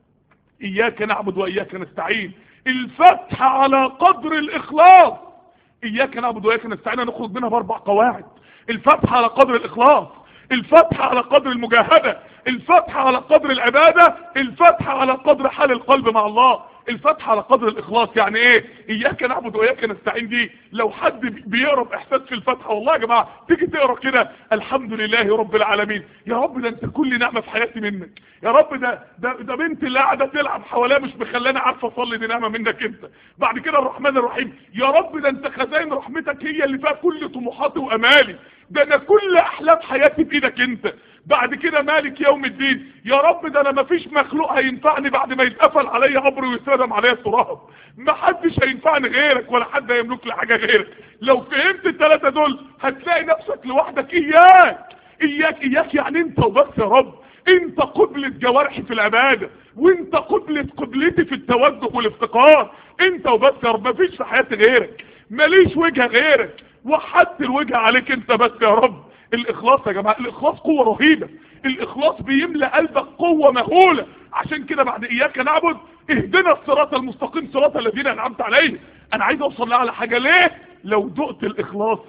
اياك نعبد واياك نستعين الفتح على قدر الاخلاص اياك نعبد واياك نستعين نخرج منها باربع قواعد الفتح على قدر الاخلاص الفتح على قدر المجاهدة الفتح على قدر العبادة الفتح على قدر حال القلب مع الله الفتح على قدر الاخلاص يعني ايه اياك نعبد واياك نستعين دي لو حد بيقرا باحساس في الفتحه والله يا جماعه تيجي تقرا كده الحمد لله رب العالمين يا رب ده انت كل نعمه في حياتي منك يا رب ده ده, ده بنت اللي قاعده تلعب حواليها مش مخلاني عارفه اصلي دي نعمه منك انت بعد كده الرحمن الرحيم يا رب ده انت خزائن رحمتك هي اللي فيها كل طموحاتي وامالي ده انا كل احلام حياتي بايدك انت بعد كده مالك يوم الدين يا رب ده انا مفيش مخلوق هينفعني بعد ما يتقفل عليا قبر ويتردم عليا التراب محدش هينفعني غيرك ولا حد هيملك لي حاجه غيرك لو فهمت الثلاثه دول هتلاقي نفسك لوحدك اياك اياك اياك يعني انت وبس يا رب انت قبلة جوارحي في العبادة وانت قبلة قبلتي في التوجه والافتقار انت وبس يا رب مفيش في حياتي غيرك ماليش وجه غيرك وحدت الوجه عليك انت بس يا رب الاخلاص يا جماعة الاخلاص قوة رهيبة الاخلاص بيملى قلبك قوة مهولة عشان كده بعد اياك نعبد اهدنا الصراط المستقيم صراط الذين انعمت عليهم انا عايز اوصل لها على حاجة ليه لو دقت الاخلاص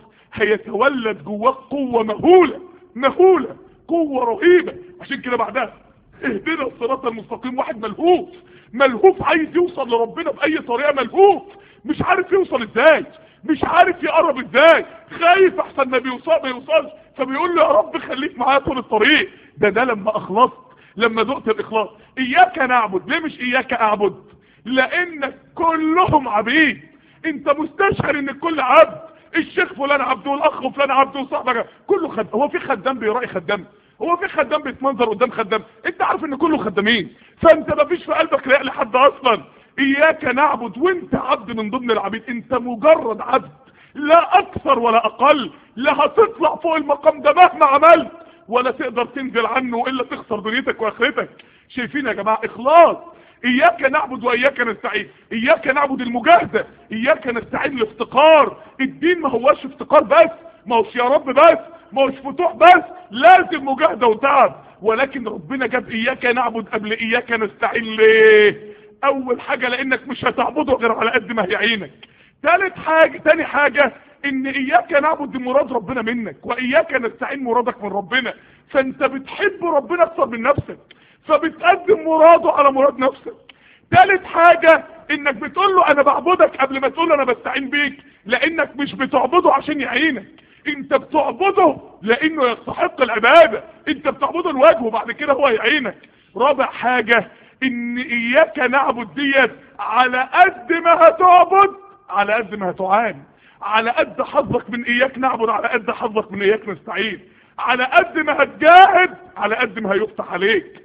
هيتولد جواك قوة مهولة مهولة قوة رهيبة عشان كده بعدها اهدنا الصراط المستقيم واحد ملهوف ملهوف عايز يوصل لربنا بأي طريقة ملهوف مش عارف يوصل ازاي مش عارف يقرب ازاي خايف احسن ما بيوصل ما يوصلش فبيقول له يا رب خليك معايا طول الطريق ده ده لما اخلصت لما ذقت الاخلاص اياك نعبد ليه مش اياك اعبد لانك كلهم عبيد انت مستشعر ان الكل عبد الشيخ فلان عبد والاخ فلان عبد وصاحبك كله خد هو في خدام بيراعي خدام هو في خدام بيتمنظر قدام خدام انت عارف ان كله خدامين فانت ما فيش في قلبك رياء لحد اصلا اياك نعبد وانت عبد من ضمن العبيد انت مجرد عبد لا اكثر ولا اقل لا هتطلع فوق المقام ده مهما عملت ولا تقدر تنزل عنه الا تخسر دنيتك واخرتك شايفين يا جماعه اخلاص اياك نعبد واياك نستعين اياك نعبد المجاهدة اياك نستعين الافتقار الدين ما هوش افتقار بس ما هوش يا رب بس ما هوش فتوح بس لازم مجاهدة وتعب ولكن ربنا جاب اياك نعبد قبل اياك نستعين ليه اول حاجة لانك مش هتعبده غير على قد ما هي عينك ثالث حاجة تاني حاجة ان اياك نعبد مراد ربنا منك واياك نستعين مرادك من ربنا فانت بتحب ربنا اكثر من نفسك فبتقدم مراده على مراد نفسك ثالث حاجة انك بتقول له انا بعبدك قبل ما تقول له انا بستعين بيك لانك مش بتعبده عشان يعينك انت بتعبده لانه يستحق العبادة انت بتعبده الوجه وبعد كده هو يعينك رابع حاجة ان اياك نعبد ديت على قد ما هتعبد على قد ما هتعان على قد حظك من اياك نعبد على قد حظك من اياك نستعين على قد ما هتجاهد على قد ما هيفتح عليك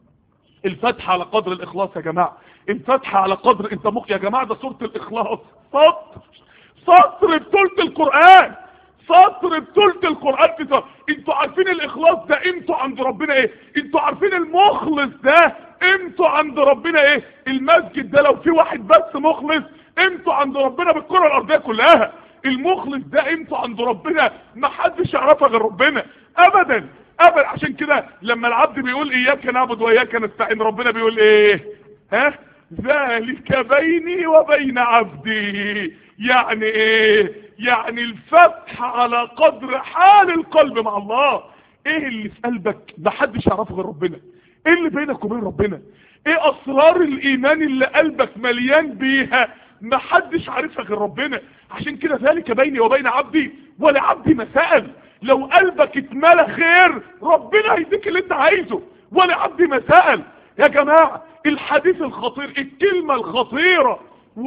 الفتح على قدر الاخلاص يا جماعة الفتح على قدر انت مخ يا جماعة ده سورة الاخلاص سطر سطر بطولة القرآن سطر بطولة القرآن في سطر. انتوا عارفين الاخلاص ده قيمته عند ربنا ايه انتوا عارفين المخلص ده قيمته عند ربنا ايه المسجد ده لو في واحد بس مخلص قيمته عند ربنا بالكرة الارضية كلها المخلص ده قيمته عند ربنا ما حدش يعرفها غير ربنا ابدا ابدا عشان كده لما العبد بيقول اياك نعبد واياك نستعين ربنا بيقول ايه ها ذلك بيني وبين عبدي يعني ايه يعني الفتح على قدر حال القلب مع الله ايه اللي في قلبك ما حدش يعرفه غير ربنا ايه اللي بينك وبين ربنا ايه اسرار الايمان اللي قلبك مليان بيها ما حدش عارفها غير ربنا عشان كده ذلك بيني وبين عبدي ولعبدي ما سأل لو قلبك اتملى خير ربنا هيديك اللي انت عايزه ولعبدي ما سأل يا جماعة الحديث الخطير الكلمة الخطيرة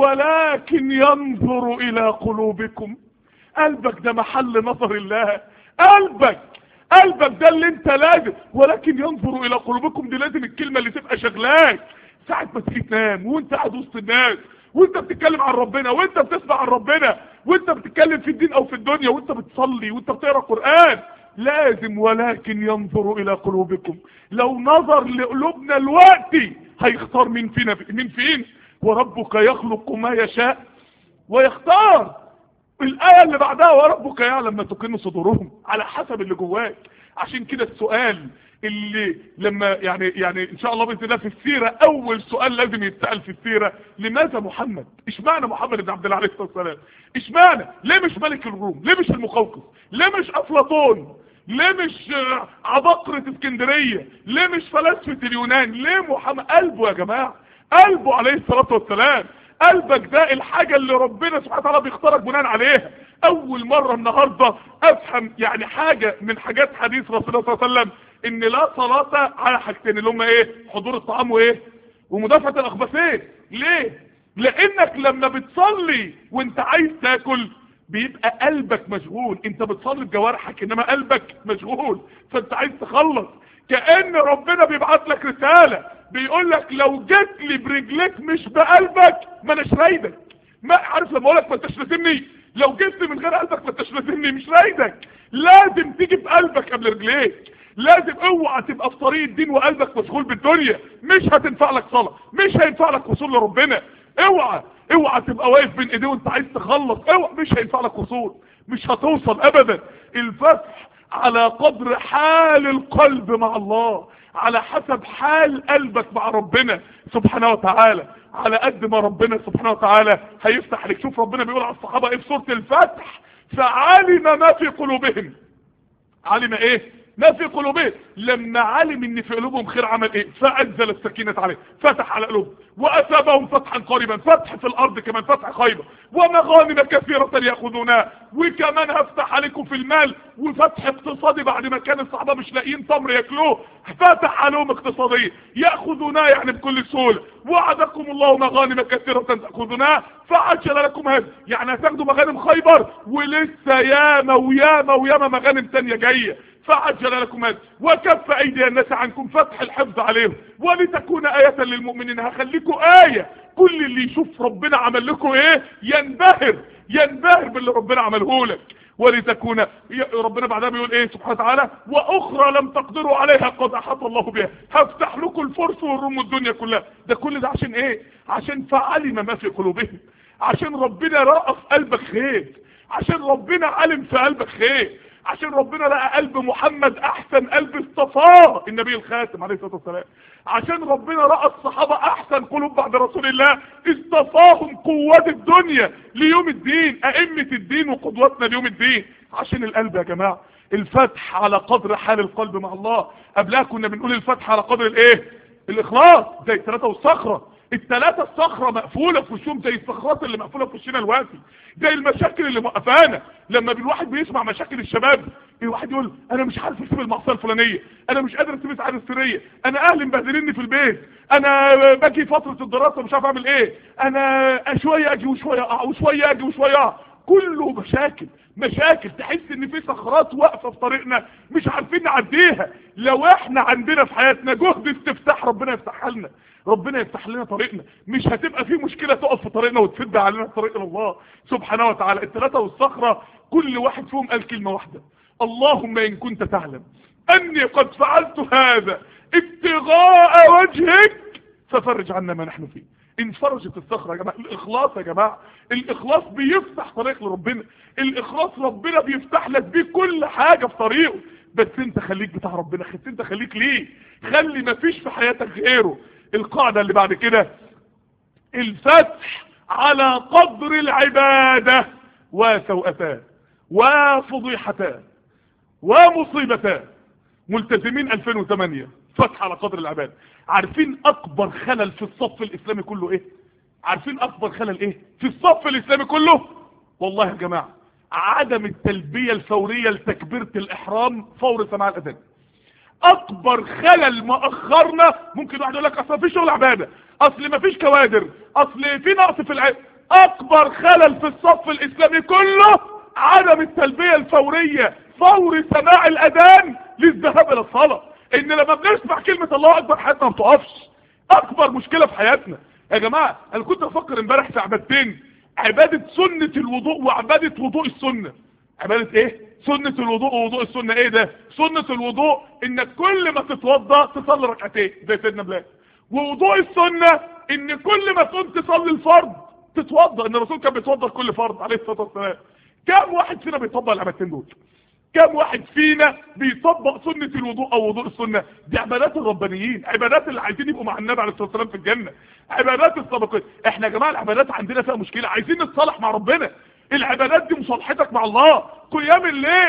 ولكن ينظر الى قلوبكم قلبك ده محل نظر الله قلبك قلبك ده اللي انت لازم ولكن ينظر الى قلوبكم دي لازم الكلمة اللي تبقى شغلاك ساعة ما تيجي تنام وانت قاعد وسط الناس وانت بتتكلم عن ربنا وانت بتسمع عن ربنا وانت بتتكلم في الدين او في الدنيا وانت بتصلي وانت بتقرا قرآن لازم ولكن ينظر الى قلوبكم لو نظر لقلوبنا الوقت هيختار مين فينا مين فين وربك يخلق ما يشاء ويختار الآية اللي بعدها وربك يعلم ما تكن صدورهم على حسب اللي جواك عشان كده السؤال اللي لما يعني يعني ان شاء الله باذن الله في السيره اول سؤال لازم يتسال في السيره لماذا محمد اشمعنى محمد بن عبد الله عليه الصلاه والسلام اشمعنى ليه مش ملك الروم ليه مش المقوقس ليه مش افلاطون ليه مش آه، عباقرة اسكندرية ليه مش فلاسفة اليونان ليه محمد قلبه يا جماعة قلبه عليه الصلاة والسلام قلبك ده الحاجة اللي ربنا سبحانه وتعالى بيختارك بناء عليها اول مرة النهاردة افهم يعني حاجة من حاجات حديث رسول الله صلى الله عليه وسلم ان لا صلاة على حاجتين اللي هم ايه حضور الطعام وايه ومدافعة الاخبثين ليه لانك لما بتصلي وانت عايز تاكل بيبقى قلبك مشغول انت بتصلي بجوارحك انما قلبك مشغول فانت عايز تخلص كأن ربنا بيبعت لك رسالة بيقول لك لو جيت لي برجليك مش بقلبك ما اناش رايدك ما عارف لما اقول لك ما انتش لازمني لو جيت لي من غير قلبك ما انتش لازمني مش رايدك لازم تيجي بقلبك قبل رجليك لازم اوعى تبقى في طريق الدين وقلبك مشغول بالدنيا مش هتنفع لك صلاة مش هينفع لك وصول لربنا اوعى اوعى تبقى واقف بين ايديه وانت عايز تخلص اوعى مش هينفع لك وصول مش هتوصل ابدا الفتح على قدر حال القلب مع الله على حسب حال قلبك مع ربنا سبحانه وتعالى على قد ما ربنا سبحانه وتعالى هيفتح عليك شوف ربنا بيقول على الصحابة ايه في سورة الفتح فعلم ما في قلوبهم علم ايه ما في قلوبهم لما علم ان في قلوبهم خير عمل ايه فانزل السكينة عليه فتح على قلوبهم واثابهم فتحا قريبا فتح في الارض كمان فتح خيبة ومغانم كثيرة ياخذونها وكمان هفتح عليكم في المال وفتح اقتصادي بعد ما كان الصحابة مش لاقيين تمر ياكلوه فتح عليهم اقتصادية ياخذونها يعني بكل سهولة وعدكم الله مغانم كثيرة تاخذونها فعجل لكم هذا يعني هتاخدوا مغانم خيبر ولسه ياما وياما وياما مغانم تانية جاية فعجل لكم هذا وكف ايدي الناس عنكم فتح الحفظ عليهم ولتكون آية للمؤمنين هخليكم آية كل اللي يشوف ربنا عمل لكم ايه ينبهر ينبهر باللي ربنا عمله لك ولتكون ربنا بعدها بيقول ايه سبحانه وتعالى واخرى لم تقدروا عليها قد احاط الله بها هفتح لكم الفرس والروم الدنيا كلها ده كل ده عشان ايه عشان فعلم ما في قلوبهم عشان ربنا رأى في قلبك خير عشان ربنا علم في قلبك خير عشان ربنا لقى قلب محمد احسن قلب اصطفاه النبي الخاتم عليه الصلاه والسلام عشان ربنا راى الصحابه احسن قلوب بعد رسول الله اصطفاهم قوات الدنيا ليوم الدين ائمه الدين وقدوتنا ليوم الدين عشان القلب يا جماعه الفتح على قدر حال القلب مع الله قبلها كنا بنقول الفتح على قدر الايه الاخلاص زي الثلاثه والصخره الثلاثه الصخره مقفوله في وشهم زي الصخرات اللي مقفوله في وشنا دلوقتي زي المشاكل اللي موقفانا لما الواحد بيسمع مشاكل الشباب الواحد يقول انا مش عارف اسيب المعصيه الفلانيه انا مش قادر اسيب السعاده السريه انا اهلي مبهدليني في البيت انا باجي فتره الدراسه مش عارف اعمل ايه انا شويه اجي وشويه اقع وشويه اجي وشويه اقع كله مشاكل مشاكل تحس ان في صخرات واقفه في طريقنا مش عارفين نعديها لو احنا عندنا في حياتنا جهد استفتاح ربنا يفتحها لنا ربنا يفتح لنا طريقنا مش هتبقى في مشكلة تقف في طريقنا وتسد علينا طريق الله سبحانه وتعالى الثلاثة والصخرة كل واحد فيهم قال كلمة واحدة اللهم ان كنت تعلم اني قد فعلت هذا ابتغاء وجهك ففرج عنا ما نحن فيه انفرجت الصخرة يا جماعة الاخلاص يا جماعة الاخلاص بيفتح طريق لربنا الاخلاص ربنا بيفتح لك بيه كل حاجة في طريقه بس انت خليك بتاع ربنا بس انت خليك ليه خلي مفيش في حياتك غيره القاعدة اللي بعد كده الفتح على قدر العبادة وسوءتان وفضيحتان ومصيبتان ملتزمين 2008 فتح على قدر العبادة عارفين اكبر خلل في الصف الاسلامي كله ايه عارفين اكبر خلل ايه في الصف الاسلامي كله والله يا جماعة عدم التلبية الفورية لتكبيرة الاحرام فور سماع الاذان اكبر خلل مأخرنا ممكن واحد يقول لك اصل في شغل عبادة اصل ما فيش كوادر اصل في نقص في العلم اكبر خلل في الصف الاسلامي كله عدم التلبية الفورية فور سماع الاذان للذهاب الى الصلاة ان لما بنسمع كلمة الله اكبر حياتنا ما بتقفش اكبر مشكلة في حياتنا يا جماعة انا كنت افكر امبارح في عبادتين عبادة سنة الوضوء وعبادة وضوء السنة عبادة ايه سنة الوضوء ووضوء السنة ايه ده سنة الوضوء انك كل ما تتوضى تصلي ركعتين زي سيدنا بلال ووضوء السنة ان كل ما تقوم تصلي الفرض تتوضى ان الرسول كان بيتوضى كل فرض عليه الصلاة والسلام كم واحد فينا بيطبق العبادتين دول كم واحد فينا بيطبق سنة الوضوء او وضوء السنة دي عبادات الربانيين عبادات اللي عايزين يبقوا مع النبي عليه الصلاة والسلام في الجنة عبادات السابقين احنا يا جماعة العبادات عندنا فيها مشكلة عايزين نتصالح مع ربنا العبادات دي مصالحتك مع الله قيام الليل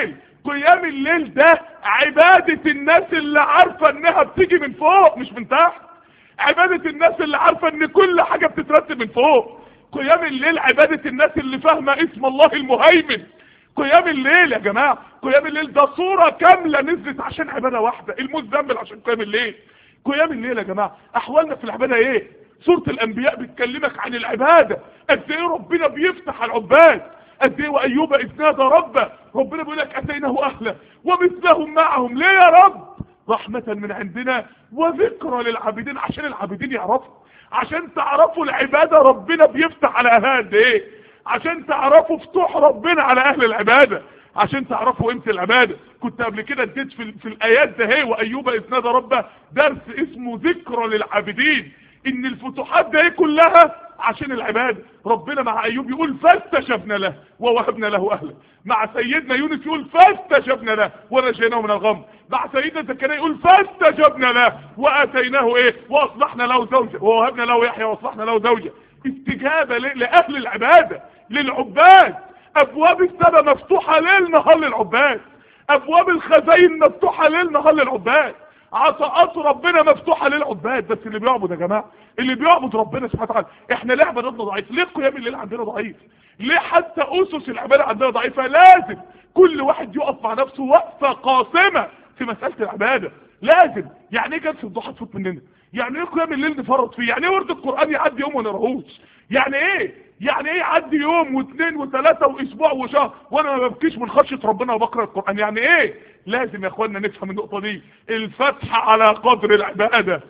قيام الليل ده عبادة الناس اللي عارفة انها بتيجي من فوق مش من تحت عبادة الناس اللي عارفة ان كل حاجة بتترتب من فوق قيام الليل عبادة الناس اللي فاهمة اسم الله المهيمن قيام الليل يا جماعة قيام الليل ده صورة كاملة نزلت عشان عبادة واحدة المزمل عشان قيام الليل قيام الليل يا جماعة احوالنا في العبادة ايه سورة الانبياء بتكلمك عن العبادة قد ايه ربنا بيفتح على العباد قد ايه وايوب اذ نادى ربه ربنا بيقول لك اتيناه اهله ومثلهم معهم ليه يا رب رحمة من عندنا وذكرى للعابدين عشان العابدين يعرفوا عشان تعرفوا العبادة ربنا بيفتح على اهلها قد ايه عشان تعرفوا فتوح ربنا على اهل العبادة عشان تعرفوا قيمة العبادة كنت قبل كده اديت في, في الايات ده هي وايوب اذ نادى ربه درس اسمه ذكرى للعابدين ان الفتوحات ده ايه كلها عشان العبادة ربنا مع ايوب يقول فاستجبنا له ووهبنا له اهله مع سيدنا يونس يقول فاستجبنا له ونجيناه من الغم مع سيدنا زكريا يقول فاستجبنا له واتيناه ايه واصلحنا له زوجه ووهبنا له يحيى واصلحنا له زوجه استجابة لاهل العبادة للعباد ابواب السماء مفتوحة ليل نهار للعباد ابواب الخزاين مفتوحة ليل نهار للعباد عطاءات ربنا مفتوحة للعباد بس اللي بيعبد يا جماعة اللي بيعبد ربنا سبحانه وتعالى احنا ليه عبادتنا ضعيف ليه قيام الليل عندنا ضعيف ليه حتى اسس العبادة عندنا ضعيفة لازم كل واحد يقف مع نفسه وقفة قاسمة في مسألة العبادة لازم يعني ايه جلسة الضحى تفوت مننا يعني ايه قيام الليل نفرط فيه يعني ايه ورد القرآن يعدي يوم وما نراهوش يعني ايه يعني ايه يعدي يوم واثنين وثلاثة واسبوع وشهر وانا ما ببكيش من خشية ربنا وبقرأ القرآن يعني ايه لازم يا اخوانا نفهم النقطة دي الفتح على قدر العبادة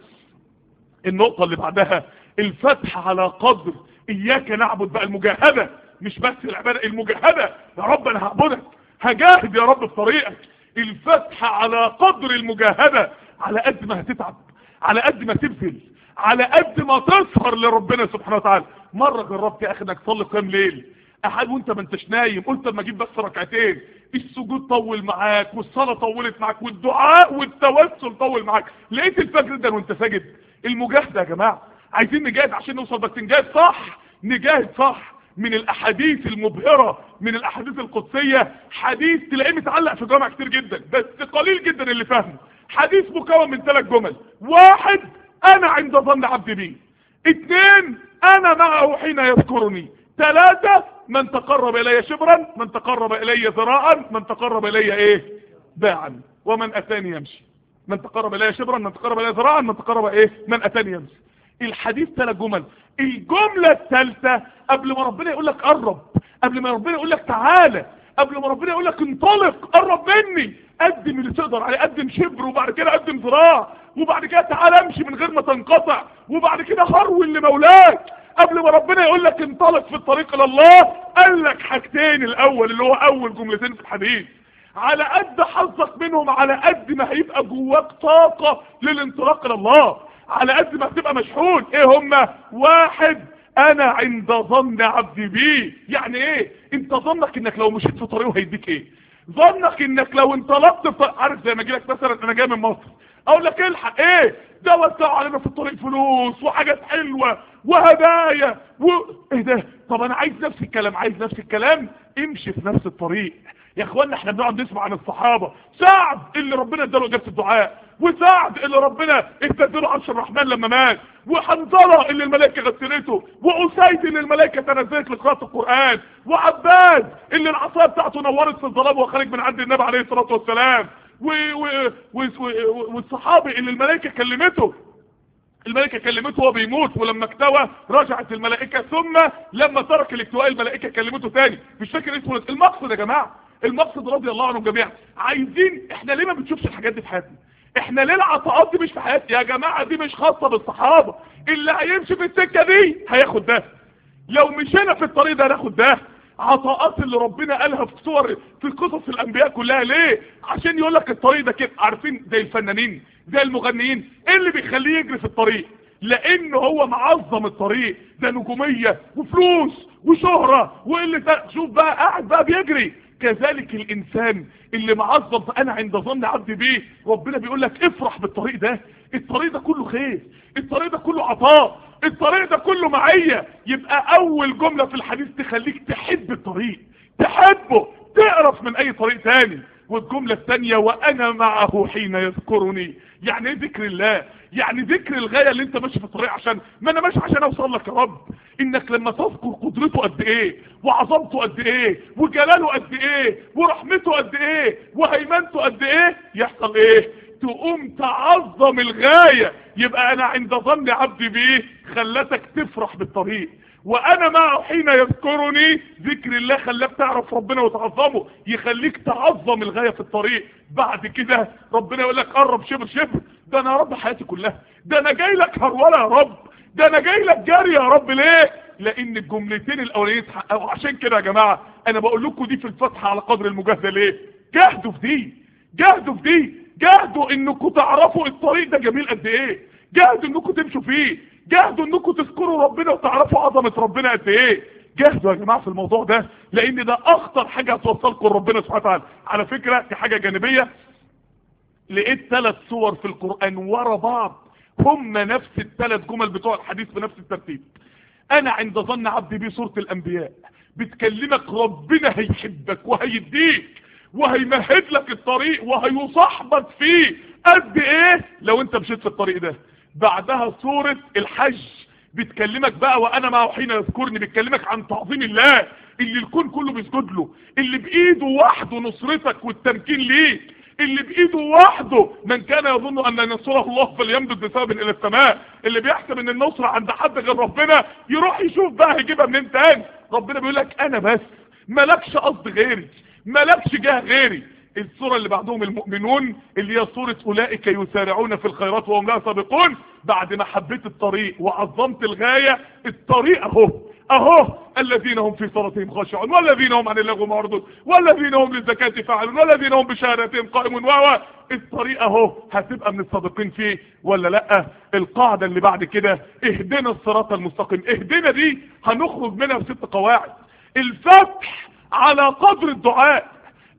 النقطة اللي بعدها الفتح على قدر اياك نعبد بقى المجاهدة مش بس العبادة المجاهدة يا رب انا هعبدك هجاهد يا رب في طريقك الفتح على قدر المجاهدة على قد ما هتتعب على قد ما تبذل على قد ما تسهر لربنا سبحانه وتعالى مرة جربت يا اخي انك تصلي قيام ليل احد وانت ما انتش نايم قلت اما اجيب بس ركعتين السجود طول معاك والصلاة طولت معاك والدعاء والتوسل طول معاك لقيت الفجر ده وانت ساجد المجاهدة يا جماعة عايزين نجاهد عشان نوصل بس نجاهد صح نجاهد صح من الاحاديث المبهرة من الاحاديث القدسية حديث تلاقيه متعلق في جامع كتير جدا بس قليل جدا اللي فاهمه حديث مكون من ثلاث جمل واحد انا عند ظن عبدي بي اثنين انا معه حين يذكرني ثلاثة من تقرب الي شبرا من تقرب الي ذراعا من تقرب الي ايه باعا ومن اتاني يمشي من تقرب الي شبرا من تقرب الي ذراعا من تقرب ايه من اتاني يمشي الحديث ثلاث جمل الجملة الثالثة قبل ما ربنا يقول لك قرب قبل ما ربنا يقول لك تعالى قبل ما ربنا يقول لك انطلق قرب مني قدم اللي تقدر عليه قدم شبر وبعد كده قدم ذراع وبعد كده تعالى امشي من غير ما تنقطع وبعد كده هرول لمولاك قبل ما ربنا يقول لك انطلق في الطريق الى الله قال لك حاجتين الاول اللي هو اول جملتين في الحديث على قد حظك منهم على قد ما هيبقى جواك طاقة للانطلاق الى الله على قد ما هتبقى مشحون ايه هما واحد انا عند ظن عبدي بي يعني ايه انت ظنك انك لو مشيت في طريقه هيديك ايه ظنك انك لو انطلقت في عارف زي ما اجي لك مثلا انا جاي من مصر اقول لك الحق ايه ده وزعوا علينا في الطريق فلوس وحاجات حلوة وهدايا و... ايه ده طب انا عايز نفس الكلام عايز نفس الكلام امشي في نفس الطريق يا اخوانا احنا بنقعد نسمع عن الصحابة سعد اللي ربنا اداله اجابه الدعاء وسعد اللي ربنا اداله عرش الرحمن لما مات وحنظله اللي الملائكه غسلته واسيد اللي الملائكه تنزلت لقراءه القران وعباد اللي العصايه بتاعته نورت في الظلام وخارج من عند النبي عليه الصلاه والسلام و و و و والصحابي اللي الملائكه كلمته الملائكة كلمته وهو بيموت ولما اكتوى رجعت الملائكة ثم لما ترك الاكتواء الملائكة كلمته تاني مش فاكر اسمه المقصد يا جماعة المقصد رضي الله عنهم جميعا عايزين احنا ليه ما بنشوفش الحاجات دي في حياتنا احنا ليه العطاءات دي مش في حياتنا يا جماعة دي مش خاصة بالصحابة اللي هيمشي في السكة دي هياخد ده لو مشينا في الطريق ده هناخد ده عطاءات اللي ربنا قالها في صور في قصص الانبياء كلها ليه عشان يقول لك الطريق ده كده عارفين زي الفنانين زي المغنيين ايه اللي بيخليه يجري في الطريق لان هو معظم الطريق ده نجومية وفلوس وشهرة واللي شوف بقى قاعد بقى بيجري كذلك الانسان اللي معظم انا عند ظن عبدي بيه ربنا بيقول لك افرح بالطريق ده الطريق ده كله خير الطريق ده كله عطاء الطريق ده كله معية يبقى اول جملة في الحديث تخليك تحب الطريق تحبه تعرف من اي طريق تاني والجملة الثانية وانا معه حين يذكرني يعني ايه ذكر الله يعني ذكر الغاية اللي انت ماشي في الطريق عشان ما انا ماشي عشان اوصل لك يا رب انك لما تذكر قدرته قد ايه وعظمته قد ايه وجلاله قد ايه ورحمته قد ايه وهيمنته قد ايه يحصل ايه تقوم تعظم الغاية يبقى انا عند ظن عبدي بيه خلتك تفرح بالطريق وانا معه حين يذكرني ذكر الله خلاك تعرف ربنا وتعظمه يخليك تعظم الغاية في الطريق بعد كده ربنا يقول لك قرب شبر شبر ده انا يا رب حياتي كلها ده انا جاي لك هرولة يا رب ده انا جاي لك جري يا رب ليه لان الجملتين الاولانيين اتحققوا عشان كده يا جماعة انا بقول لكم دي في الفتحة على قدر المجاهدة ليه جاهدوا في دي جاهدوا في دي جاهدوا انكم تعرفوا الطريق ده جميل قد ايه جاهدوا انكم تمشوا فيه جاهدوا انكم تذكروا ربنا وتعرفوا عظمة ربنا قد ايه جاهدوا يا جماعة في الموضوع ده لان ده اخطر حاجة هتوصلكم لربنا سبحانه وتعالى على فكرة دي حاجة جانبية لقيت ثلاث صور في القرآن ورا بعض هم نفس الثلاث جمل بتوع الحديث بنفس الترتيب انا عند ظن عبدي بيه سورة الانبياء بتكلمك ربنا هيحبك وهيديك وهيمهد لك الطريق وهيصاحبك فيه قد ايه لو انت مشيت في الطريق ده بعدها سورة الحج بتكلمك بقى وانا معه حين يذكرني بتكلمك عن تعظيم الله اللي الكون كله بيسجد له اللي بايده وحده نصرتك والتمكين ليك اللي بايده وحده من كان يظن ان ينصره الله فليمدد بسبب الى السماء اللي بيحسب ان النصرة عند حد غير ربنا يروح يشوف بقى هيجيبها منين تاني ربنا بيقول لك انا بس مالكش قصد غيري مالكش جاه غيري الصورة اللي بعدهم المؤمنون اللي هي صورة اولئك يسارعون في الخيرات وهم لا سابقون بعد ما حبيت الطريق وعظمت الغاية الطريق اهو اهو الذين هم في صلاتهم خاشعون والذين هم عن اللغو معرضون والذين هم للزكاة فاعلون والذين هم بشهادتهم قائمون و الطريق اهو هتبقى من الصادقين فيه ولا لا القاعدة اللي بعد كده اهدنا الصراط المستقيم اهدنا دي هنخرج منها بست قواعد الفتح على قدر الدعاء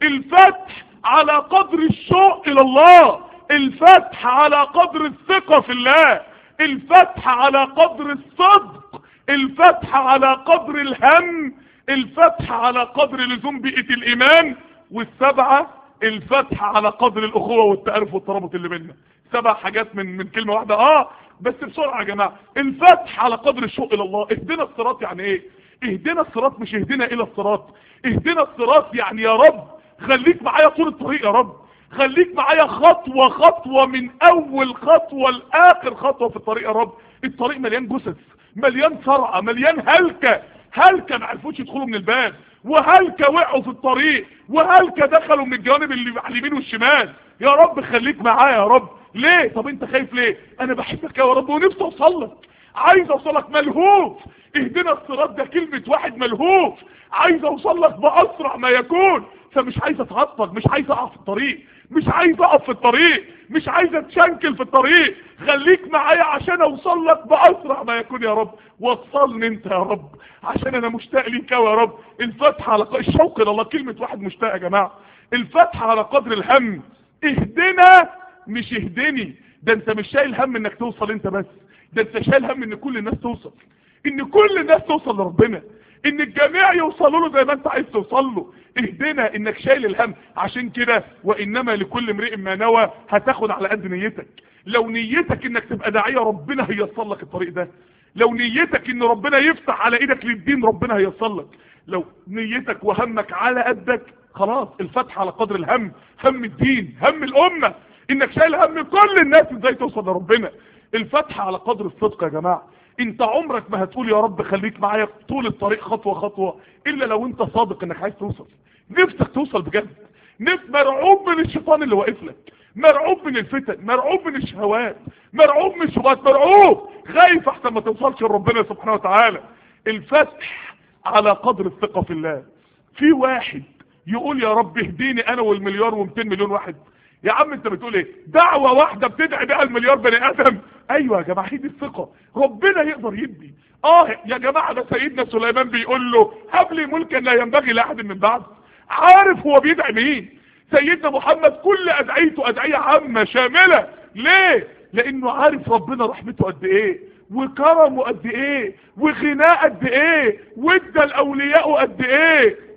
الفتح على قدر الشوق الى الله الفتح على قدر الثقة في الله الفتح على قدر الصدق الفتح على قدر الهم الفتح على قدر لزوم بيئة الايمان والسبعة الفتح على قدر الاخوة والتعرف والترابط اللي بيننا سبع حاجات من من كلمة واحدة اه بس بسرعة يا جماعة الفتح على قدر الشوق الى الله اهدنا الصراط يعني ايه اهدنا الصراط مش اهدنا الى الصراط اهدنا الصراط يعني يا رب خليك معايا طول الطريق يا رب خليك معايا خطوة خطوة من اول خطوة لاخر خطوة في الطريق يا رب الطريق مليان جثث مليان صرعة مليان هلكة هلكة ما عرفوش يدخلوا من الباب وهلكة وقعوا في الطريق وهلكة دخلوا من الجوانب اللي على اليمين والشمال يا رب خليك معايا يا رب ليه طب انت خايف ليه انا بحبك يا رب ونفسي اوصل لك عايز اوصلك ملهوف اهدنا الصراط ده كلمة واحد ملهوف عايز اوصل لك باسرع ما يكون فمش عايز اتعطل مش عايز اقف في الطريق مش عايز اقف في الطريق مش عايز اتشنكل في الطريق خليك معايا عشان اوصل لك باسرع ما يكون يا رب وصلني انت يا رب عشان انا مشتاق ليك يا رب الفتح على ق... الشوق الى الله كلمة واحد مشتاق يا جماعة الفتح على قدر الهم اهدنا مش اهدني ده انت مش شايل هم انك توصل انت بس ده انت شايل هم ان كل الناس توصل ان كل الناس توصل لربنا ان الجميع يوصلوا له زي ما انت عايز توصل له اهدنا انك شايل الهم عشان كده وانما لكل امرئ ما نوى هتاخد على قد نيتك لو نيتك انك تبقى داعية ربنا هيصل لك الطريق ده لو نيتك ان ربنا يفتح على ايدك للدين ربنا هيصل لك لو نيتك وهمك على قدك خلاص الفتح على قدر الهم هم الدين هم الامة انك شايل هم كل الناس ازاي توصل لربنا الفتح على قدر الصدق يا جماعة انت عمرك ما هتقول يا رب خليك معايا طول الطريق خطوة خطوة الا لو انت صادق انك عايز توصل نفسك توصل بجد نفس مرعوب من الشيطان اللي واقف لك مرعوب من الفتن مرعوب من الشهوات مرعوب من الشبهات مرعوب خايف احسن ما توصلش لربنا سبحانه وتعالى الفتح على قدر الثقة في الله في واحد يقول يا رب اهديني انا والمليار و200 مليون واحد يا عم انت بتقول ايه دعوة واحدة بتدعي بها المليار بني ادم ايوه يا جماعة هي دي الثقة ربنا يقدر يدي اه يا جماعة ده سيدنا سليمان بيقول له هب لي ملكا لا ينبغي لاحد من بعد عارف هو بيدعي مين سيدنا محمد كل ادعيته ادعية عامة شاملة ليه لانه عارف ربنا رحمته قد ايه وكرمه قد ايه وغناه قد ايه وادى الاولياء قد ايه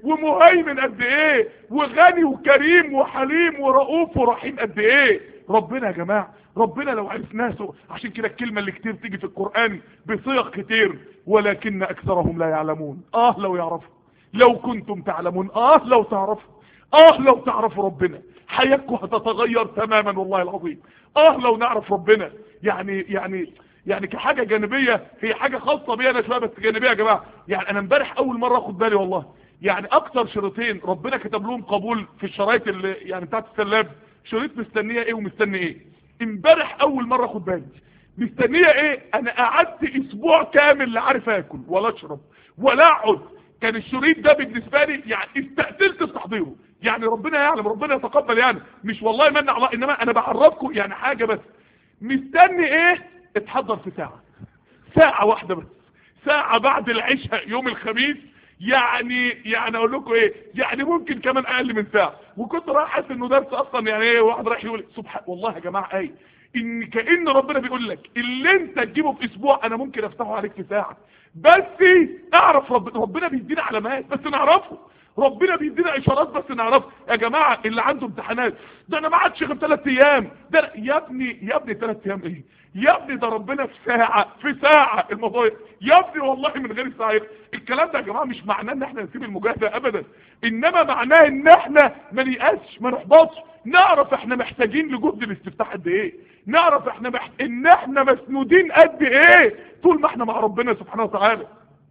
ومهيمن قد ايه وغني وكريم وحليم ورؤوف ورحيم قد ايه ربنا يا جماعة ربنا لو عرفناه عشان كده الكلمة اللي كتير تيجي في القرآن بصيغ كتير ولكن اكثرهم لا يعلمون اه لو يعرفوا لو كنتم تعلمون اه لو تعرفوا اه لو تعرفوا ربنا حياتكم هتتغير تماما والله العظيم اه لو نعرف ربنا يعني يعني يعني كحاجة جانبية هي حاجة خاصة بيا انا شوية بس جانبية يا جماعة يعني انا امبارح اول مرة اخد بالي والله يعني اكتر شريطين ربنا كتب لهم قبول في الشرايط اللي يعني بتاعت السلاب شريط مستنية ايه ومستني ايه امبارح اول مرة اخد بالي مستنية ايه انا قعدت اسبوع كامل لا عارف اكل ولا اشرب ولا اقعد كان الشريط ده بالنسبة لي يعني استقتلت في تحضيره يعني ربنا يعلم ربنا يتقبل يعني مش والله من الله انما انا بعرفكم يعني حاجة بس مستني ايه اتحضر في ساعة ساعة واحدة بس ساعة بعد العشاء يوم الخميس يعني يعني اقول لكم ايه يعني ممكن كمان اقل من ساعة وكنت رايح حاسس انه درس اصلا يعني ايه واحد رايح يقول سبحان والله يا جماعة ايه ان كأن ربنا بيقول لك اللي انت تجيبه في اسبوع انا ممكن افتحه عليك في ساعة بس اعرف رب ربنا بيدينا علامات بس نعرفه ربنا بيدينا اشارات بس نعرف يا جماعة اللي عنده امتحانات ده انا ما عادش غير ثلاث ايام ده يا ابني يا ابني ثلاث ايام ايه يا ابني ده ربنا في ساعة في ساعة الموضوع يا ابني والله من غير ساعة الكلام ده يا جماعة مش معناه ان احنا نسيب المجاهدة ابدا انما معناه ان احنا ما نيأسش ما نحبطش نعرف احنا محتاجين لجهد الاستفتاح قد ايه نعرف احنا محت... ان احنا مسنودين قد ايه طول ما احنا مع ربنا سبحانه وتعالى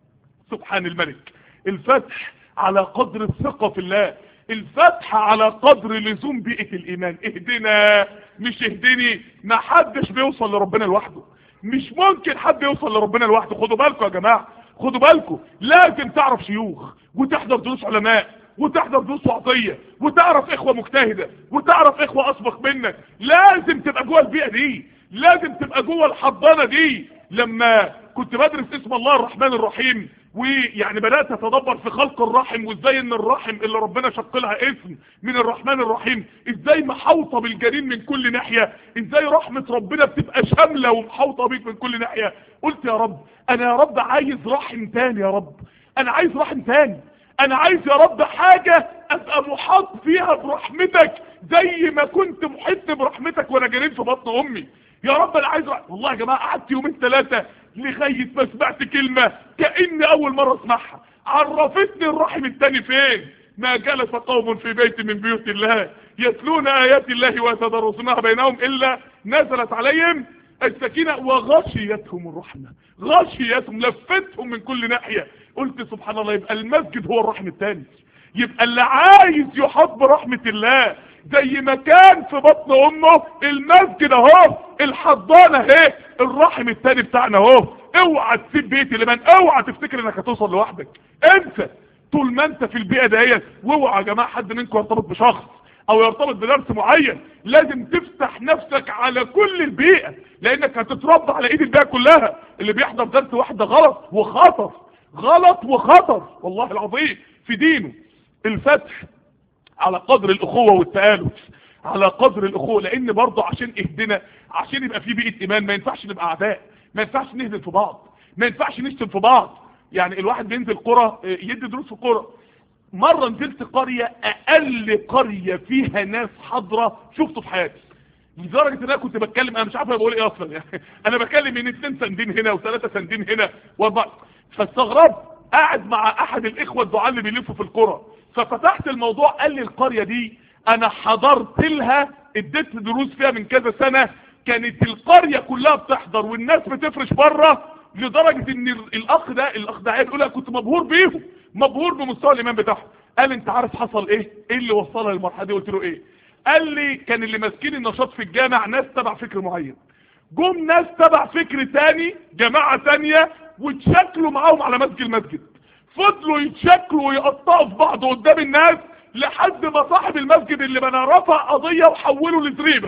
سبحان الملك الفتح على قدر الثقة في الله الفتح على قدر لزوم بيئة الايمان اهدنا مش اهدني ما حدش بيوصل لربنا لوحده مش ممكن حد يوصل لربنا لوحده خدوا بالكم يا جماعة خدوا بالكم لازم تعرف شيوخ وتحضر دروس علماء وتحضر دروس وعطية وتعرف اخوة مجتهدة وتعرف اخوة اسبق منك لازم تبقى جوه البيئة دي لازم تبقى جوه الحضانة دي لما كنت بدرس اسم الله الرحمن الرحيم ويعني بدأت اتدبر في خلق الرحم وازاي ان الرحم اللي ربنا شق لها اسم من الرحمن الرحيم ازاي محوطة بالجنين من كل ناحية ازاي رحمة ربنا بتبقى شاملة ومحوطة بيك من كل ناحية قلت يا رب انا يا رب عايز رحم تاني يا رب انا عايز رحم تاني انا عايز يا رب حاجة ابقى محاط فيها برحمتك زي ما كنت محيط برحمتك وانا جنين في بطن امي يا رب انا عايز رحمة. والله يا جماعة قعدت يومين ثلاثة لغاية ما سمعت كلمة كأني اول مرة اسمعها عرفتني الرحم التاني فين ما جلس قوم في بيت من بيوت الله يتلون ايات الله ويتدرسونها بينهم الا نزلت عليهم السكينة وغشيتهم الرحمة غشيتهم لفتهم من كل ناحية قلت سبحان الله يبقى المسجد هو الرحم التاني يبقى اللي عايز يحط برحمة الله زي ما كان في بطن امه المسجد اهو الحضانة اهي الرحم التاني بتاعنا اهو اوعى تسيب بيت لمن اوعى تفتكر انك هتوصل لوحدك انسى طول ما انت في البيئة دهيت واوعى يا جماعة حد منكم يرتبط بشخص او يرتبط بدرس معين لازم تفتح نفسك على كل البيئة لانك هتتربى على ايد البيئة كلها اللي بيحضر درس واحد ده غلط وخطر غلط وخطر والله العظيم في دينه الفتح على قدر الاخوة والتآلف على قدر الاخوة لان برضه عشان اهدنا عشان يبقى في بيئة ايمان ما ينفعش نبقى اعداء ما ينفعش نهدم في بعض ما ينفعش نشتم في بعض يعني الواحد بينزل قرى يدي دروس في قرى مرة نزلت قرية اقل قرية فيها ناس حاضرة شفته في حياتي لدرجة ان انا كنت بتكلم انا مش عارف انا بقول ايه اصلا يعني انا بكلم ان اتنين سندين هنا وثلاثة سندين هنا واربعة فاستغربت قاعد مع احد الاخوة الدعاء اللي بيلفوا في القرى ففتحت الموضوع قال لي القرية دي انا حضرت لها اديت دروس فيها من كذا سنة كانت القرية كلها بتحضر والناس بتفرش بره لدرجة ان الاخ ده الاخ ده يقول كنت مبهور بيهم مبهور بمستوى الايمان بتاعهم قال انت عارف حصل ايه ايه اللي وصلها للمرحله دي قلت له ايه قال لي كان اللي ماسكين النشاط في الجامع ناس تبع فكر معين جم ناس تبع فكر تاني جماعة تانية وتشكلوا معاهم على مسجد المسجد فضلوا يتشكلوا ويقطعوا في بعض قدام الناس لحد ما صاحب المسجد اللي بنا رفع قضية وحوله لزريبة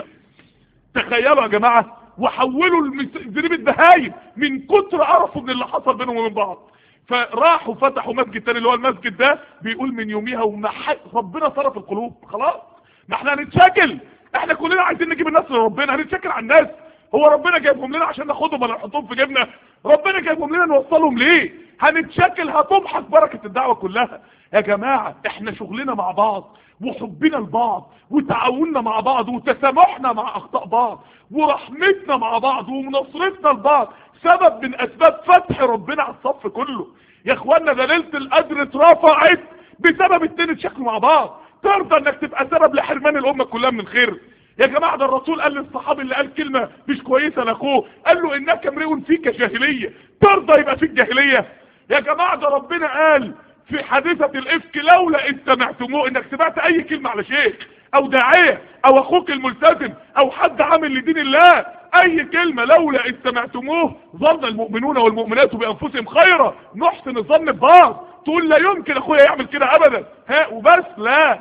تخيلوا يا جماعة وحولوا لزريبة بهايم من كتر عرفوا من اللي حصل بينهم وبين بعض فراحوا فتحوا مسجد تاني اللي هو المسجد ده بيقول من يوميها وما ربنا صرف القلوب خلاص ما احنا هنتشكل احنا كلنا عايزين نجيب الناس لربنا هنتشكل على الناس هو ربنا جايبهم لنا عشان ناخدهم ولا نحطهم في جيبنا ربنا جايبهم لنا نوصلهم ليه هنتشكل هتمحك بركة الدعوة كلها يا جماعة احنا شغلنا مع بعض وحبنا لبعض وتعاوننا مع بعض وتسامحنا مع اخطاء بعض ورحمتنا مع بعض ومناصرتنا لبعض سبب من اسباب فتح ربنا على الصف كله يا اخوانا ده ليله القدر اترفعت بسبب اتنين اتشكلوا مع بعض ترضى انك تبقى سبب لحرمان الامه كلها من الخير يا جماعه ده الرسول قال للصحابي اللي قال كلمه مش كويسه لاخوه قال له انك امرئ فيك جاهليه ترضى يبقى فيك جاهليه يا جماعه ده ربنا قال في حادثه الافك لولا ان سمعتموه انك سمعت اي كلمه على شيخ او داعيه او اخوك الملتزم او حد عامل لدين الله اي كلمة لولا ان سمعتموه ظن المؤمنون والمؤمنات بانفسهم خيرا نحسن الظن ببعض تقول لا يمكن اخويا يعمل كده ابدا ها وبس لا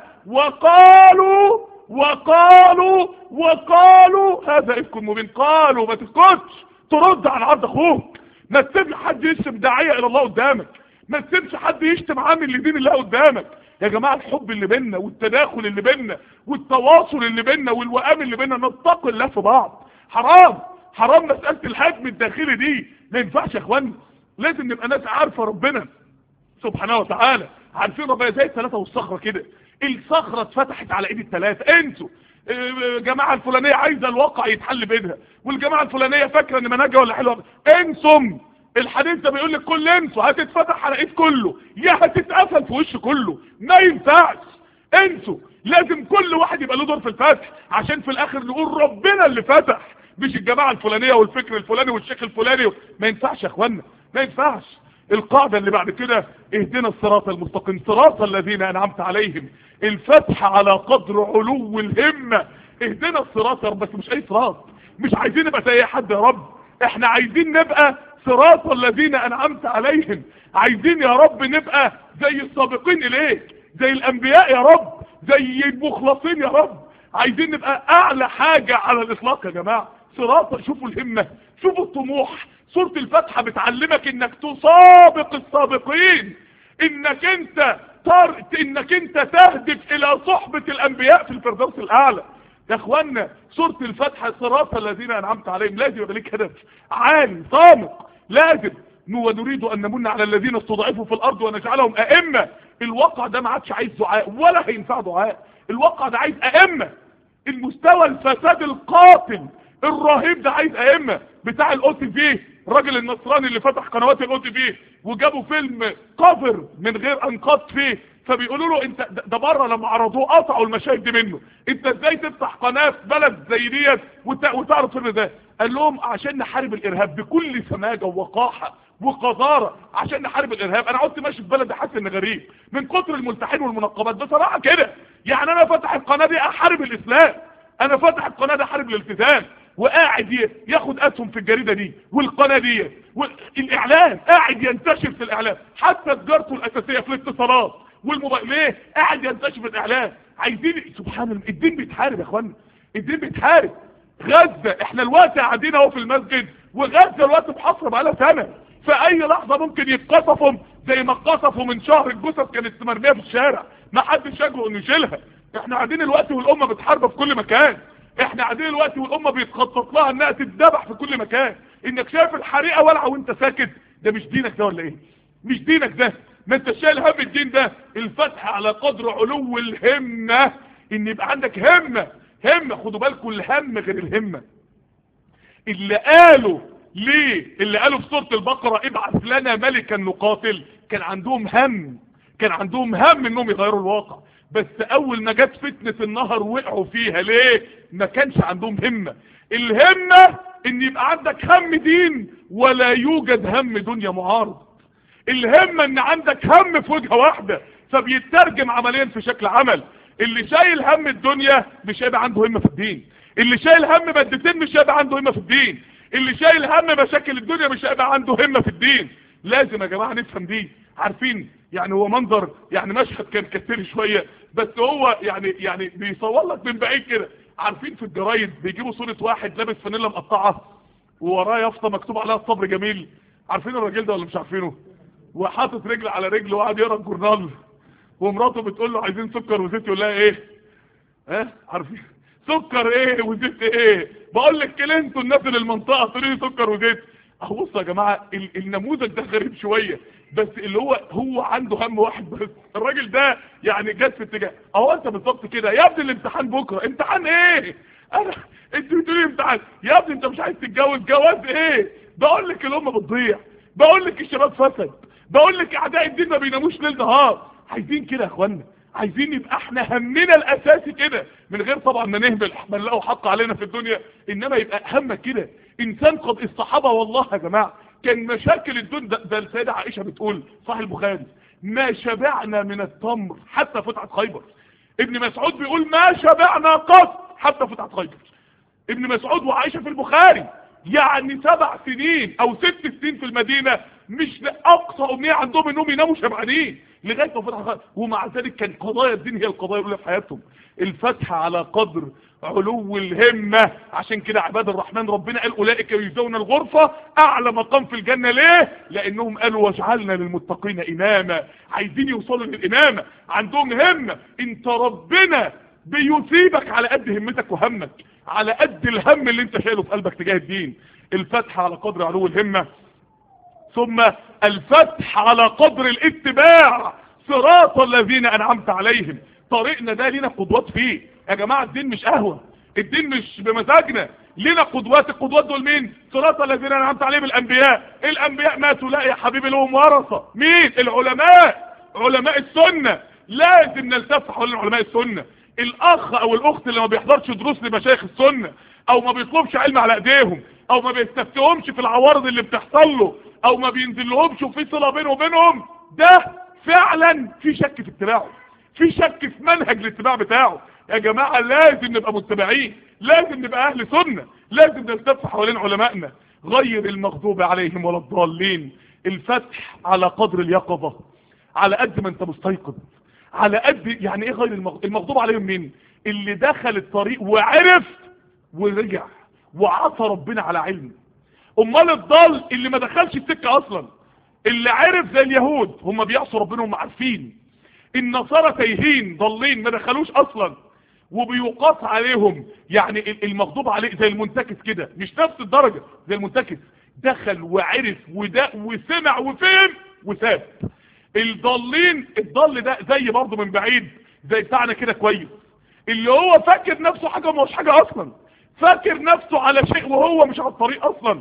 وقالوا وقالوا وقالوا هذا افك مبين قالوا ما تسكتش ترد على عرض اخوك ما تسيبش حد يشتم داعية الى الله قدامك ما تسيبش حد يشتم عامل لدين الله قدامك يا جماعة الحب اللي بيننا والتداخل اللي بيننا والتواصل اللي بيننا والوئام اللي بيننا نتقي الله في بعض حرام حرام مسألة الهجم الداخلي دي ما ينفعش يا اخوان لازم نبقى ناس عارفة ربنا سبحانه وتعالى عارفين ربنا زي الثلاثة والصخرة كده الصخرة اتفتحت على ايد الثلاثة انتوا الجماعة الفلانية عايزة الواقع يتحل بايدها والجماعة الفلانية فاكرة ان مناجة ولا حلوة انتم الحديث ده بيقول لك كل انتوا هتتفتح على ايد كله يا هتتقفل في وش كله ما ينفعش انتوا لازم كل واحد يبقى له دور في الفتح عشان في الاخر نقول ربنا اللي فتح مش الجماعة الفلانية والفكر الفلاني والشيخ الفلاني ما ينفعش يا اخوانا ما ينفعش القاعدة اللي بعد كده اهدنا الصراط المستقيم صراط الذين انعمت عليهم الفتح على قدر علو الهمة اهدنا الصراط يا رب بس مش اي صراط مش عايزين نبقى زي حد يا رب احنا عايزين نبقى صراط الذين انعمت عليهم عايزين يا رب نبقى زي السابقين اليك زي الانبياء يا رب زي المخلصين يا رب عايزين نبقى اعلى حاجة على الاطلاق يا جماعة صراط شوفوا الهمة شوفوا الطموح سورة الفاتحة بتعلمك انك تسابق السابقين انك انت تر... انك انت تهدف الى صحبة الانبياء في الفردوس الاعلى يا اخوانا سورة الفاتحة صراط الذين انعمت عليهم لازم يبقى ليك هدف عالي صامق لازم ونريد ان نمن على الذين استضعفوا في الارض ونجعلهم ائمة الواقع ده ما عادش عايز دعاء ولا هينفع دعاء الواقع ده عايز ائمة المستوى الفساد القاتل الرهيب ده عايز ائمة بتاع الاو تي في الراجل النصراني اللي فتح قنوات الاو تي في وجابوا فيلم كفر من غير انقاط فيه فبيقولوا له انت ده بره لما عرضوه قطعوا المشاهد دي منه انت ازاي تفتح قناه في بلد زي ديت وتعرض فيلم ده قال لهم عشان نحارب الارهاب بكل سماجه ووقاحه وقذاره عشان نحارب الارهاب انا قلت ماشي في بلد حاسس اني غريب من كتر الملتحين والمنقبات بصراحه كده يعني انا فاتح القناه دي احارب الاسلام انا فاتح القناه دي احارب الالتزام وقاعد ياخد اسهم في الجريدة دي والقناة دي والاعلام قاعد ينتشر في الاعلام حتى تجارته الاساسية في الاتصالات والموبايل ليه قاعد ينتشر في الاعلام عايزين سبحان الله الدين بيتحارب يا اخوانا الدين بيتحارب غزة احنا الوقت قاعدين اهو في المسجد وغزة الوقت محاصرة بقالها سنة في اي لحظة ممكن يتقصفوا زي ما اتقصفوا من شهر الجثث كانت مرمية في الشارع ما حدش يجرؤ انه يشيلها احنا قاعدين الوقت والامة بتحارب في كل مكان احنا قاعدين الوقت والامه بيتخطط لها انها تتذبح في كل مكان انك شايف الحريقه والعه وانت ساكت ده مش دينك ده ولا ايه مش دينك ده ما انت شايل هم الدين ده الفتح على قدر علو الهمه ان يبقى عندك همه همه خدوا بالكم الهم غير الهمه اللي قالوا ليه اللي قالوا في سوره البقره ابعث لنا ملكا نقاتل كان عندهم هم كان عندهم هم انهم يغيروا الواقع بس اول ما جت فتنة النهر وقعوا فيها ليه ما كانش عندهم همة الهمة ان يبقى عندك هم دين ولا يوجد هم دنيا معارض الهمة ان عندك هم في وجهة واحدة فبيترجم عمليا في شكل عمل اللي شايل هم الدنيا مش هيبقى عنده همة في الدين اللي شايل هم مادتين مش هيبقى عنده همة في الدين اللي شايل هم مشاكل الدنيا مش هيبقى عنده همة في الدين لازم يا جماعة نفهم دي عارفين يعني هو منظر يعني مشهد كان كتير شوية بس هو يعني يعني بيصور لك من بعيد كده عارفين في الجرايد بيجيبوا صورة واحد لابس فانيلا مقطعة ووراه يافطة مكتوب عليها الصبر جميل عارفين الراجل ده ولا مش عارفينه وحاطط رجل على رجل وقاعد يقرا الجورنال ومراته بتقول له عايزين سكر وزيت يقول لها ايه ها عارفين سكر ايه وزيت ايه بقول لك كلينتون نازل المنطقه تقول لي سكر وزيت اهو بصوا يا جماعه ال- النموذج ده غريب شويه بس اللي هو هو عنده هم واحد بس الراجل ده يعني جت في اتجاه اهو انت بالظبط كده يا ابني الامتحان بكره امتحان ايه انا انت بتقولي امتحان يا ابني انت مش عايز تتجوز جواز ايه بقول لك الامه بتضيع بقول لك الشباب فسد بقول لك اعداء الدين ما بيناموش ليل نهار عايزين كده يا اخوانا عايزين يبقى احنا همنا الاساسي كده من غير طبعا ما نهمل ما نلاقوا حق علينا في الدنيا انما يبقى همك كده انسان قد الصحابه والله يا جماعه كان مشاكل الدنيا ده, ده السيده عائشه بتقول صح البخاري ما شبعنا من التمر حتى فتحت خيبر ابن مسعود بيقول ما شبعنا قط حتى فتحت خيبر ابن مسعود وعائشه في البخاري يعني سبع سنين او ست سنين في المدينه مش اقصى امنيه عندهم انهم يناموا شبعانين لغايه ما فتح خيبر ومع ذلك كان قضايا الدين هي القضايا الاولى في حياتهم الفتح على قدر علو الهمة عشان كده عباد الرحمن ربنا قال أولئك يجزون الغرفة أعلى مقام في الجنة ليه لأنهم قالوا واجعلنا للمتقين إماما عايزين يوصلوا للإمامة عندهم همة انت ربنا بيثيبك على قد همتك وهمك على قد الهم اللي انت شايله في قلبك تجاه الدين الفتح على قدر علو الهمة ثم الفتح على قدر الاتباع صراط الذين أنعمت عليهم طريقنا ده لينا قدوات فيه يا جماعة الدين مش قهوة الدين مش بمزاجنا لينا قدوات القدوات دول مين صراط الذين انعمت عليهم الانبياء الانبياء ماتوا لا يا حبيبي لهم ورثة مين العلماء علماء السنة لازم نلتف حول علماء السنة الاخ او الاخت اللي ما بيحضرش دروس لمشايخ السنة او ما بيطلبش علم على ايديهم او ما بيستفتهمش في العوارض اللي بتحصل له او ما بينزلهمش وفي صلة بينه وبينهم ده فعلا في شك في اتباعه في شك في منهج الاتباع بتاعه يا جماعة لازم نبقى متبعين لازم نبقى اهل سنة لازم نلتف حوالين علمائنا غير المغضوب عليهم ولا الضالين الفتح على قدر اليقظة على قد ما انت مستيقظ على قد يعني ايه غير المغضوب, المغضوب عليهم مين اللي دخل الطريق وعرف ورجع وعصى ربنا على علم امال الضال اللي ما دخلش السكة اصلا اللي عرف زي اليهود هم بيعصوا ربنا هم عارفين النصارى تايهين ضالين ما دخلوش اصلا وبيقاس عليهم يعني المغضوب عليه زي المنتكس كده مش نفس الدرجة زي المنتكس دخل وعرف وده وسمع وفهم وساب الضالين الضال ده زي برضه من بعيد زي بتاعنا كده كويس اللي هو فاكر نفسه حاجة ما هوش حاجة اصلا فاكر نفسه على شيء وهو مش على الطريق اصلا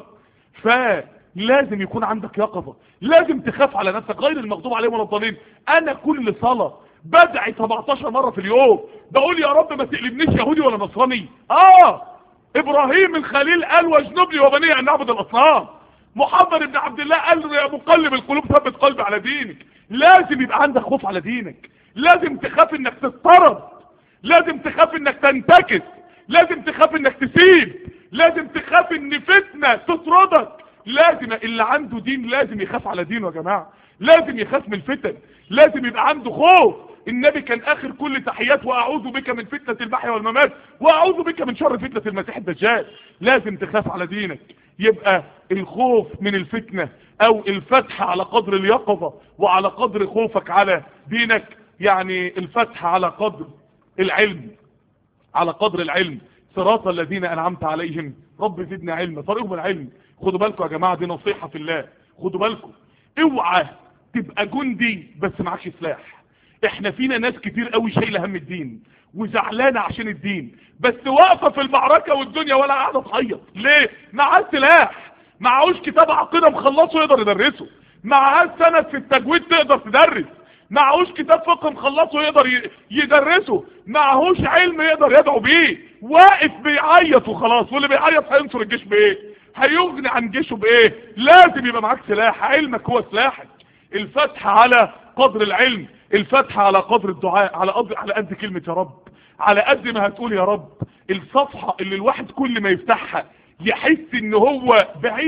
فلازم يكون عندك يقظة لازم تخاف على نفسك غير المغضوب عليهم ولا الضالين انا كل صلاة بدعي 17 مرة في اليوم بقول يا رب ما تقلبنيش يهودي ولا نصراني اه ابراهيم الخليل قال واجنبني وبني ان نعبد الاصنام محمد بن عبد الله قال يا مقلب القلوب ثبت قلبي على دينك لازم يبقى عندك خوف على دينك لازم تخاف انك تضطرب لازم تخاف انك تنتكس لازم تخاف انك تسيب لازم تخاف ان فتنة تطردك لازم اللي عنده دين لازم يخاف على دينه يا جماعة لازم يخاف من الفتن لازم يبقى عنده خوف النبي كان اخر كل تحيات واعوذ بك من فتنة المحيا والممات واعوذ بك من شر فتنة المسيح الدجال لازم تخاف على دينك يبقى الخوف من الفتنة او الفتح على قدر اليقظة وعلى قدر خوفك على دينك يعني الفتح على قدر العلم على قدر العلم صراط الذين انعمت عليهم رب زدنا علما طريقهم العلم خدوا بالكم يا جماعة دي نصيحة في الله خدوا بالكم اوعى تبقى جندي بس معكش سلاح احنا فينا ناس كتير قوي شايله هم الدين وزعلانه عشان الدين بس واقفه في المعركه والدنيا ولا قاعده تعيط ليه معاه سلاح معهوش كتاب عقيده مخلصه يقدر يدرسه معاه سند في التجويد تقدر تدرس معهوش كتاب فقه مخلصه يقدر يدرسه معهوش علم يقدر يدعو بيه واقف بيعيط وخلاص واللي بيعيط هينصر الجيش بايه هيغني عن جيشه بايه لازم يبقى معاك سلاح علمك هو سلاحك الفتح على قدر العلم الفتح على قدر الدعاء على قدر على قد كلمة يا رب على قد ما هتقول يا رب الصفحة اللي الواحد كل ما يفتحها يحس ان هو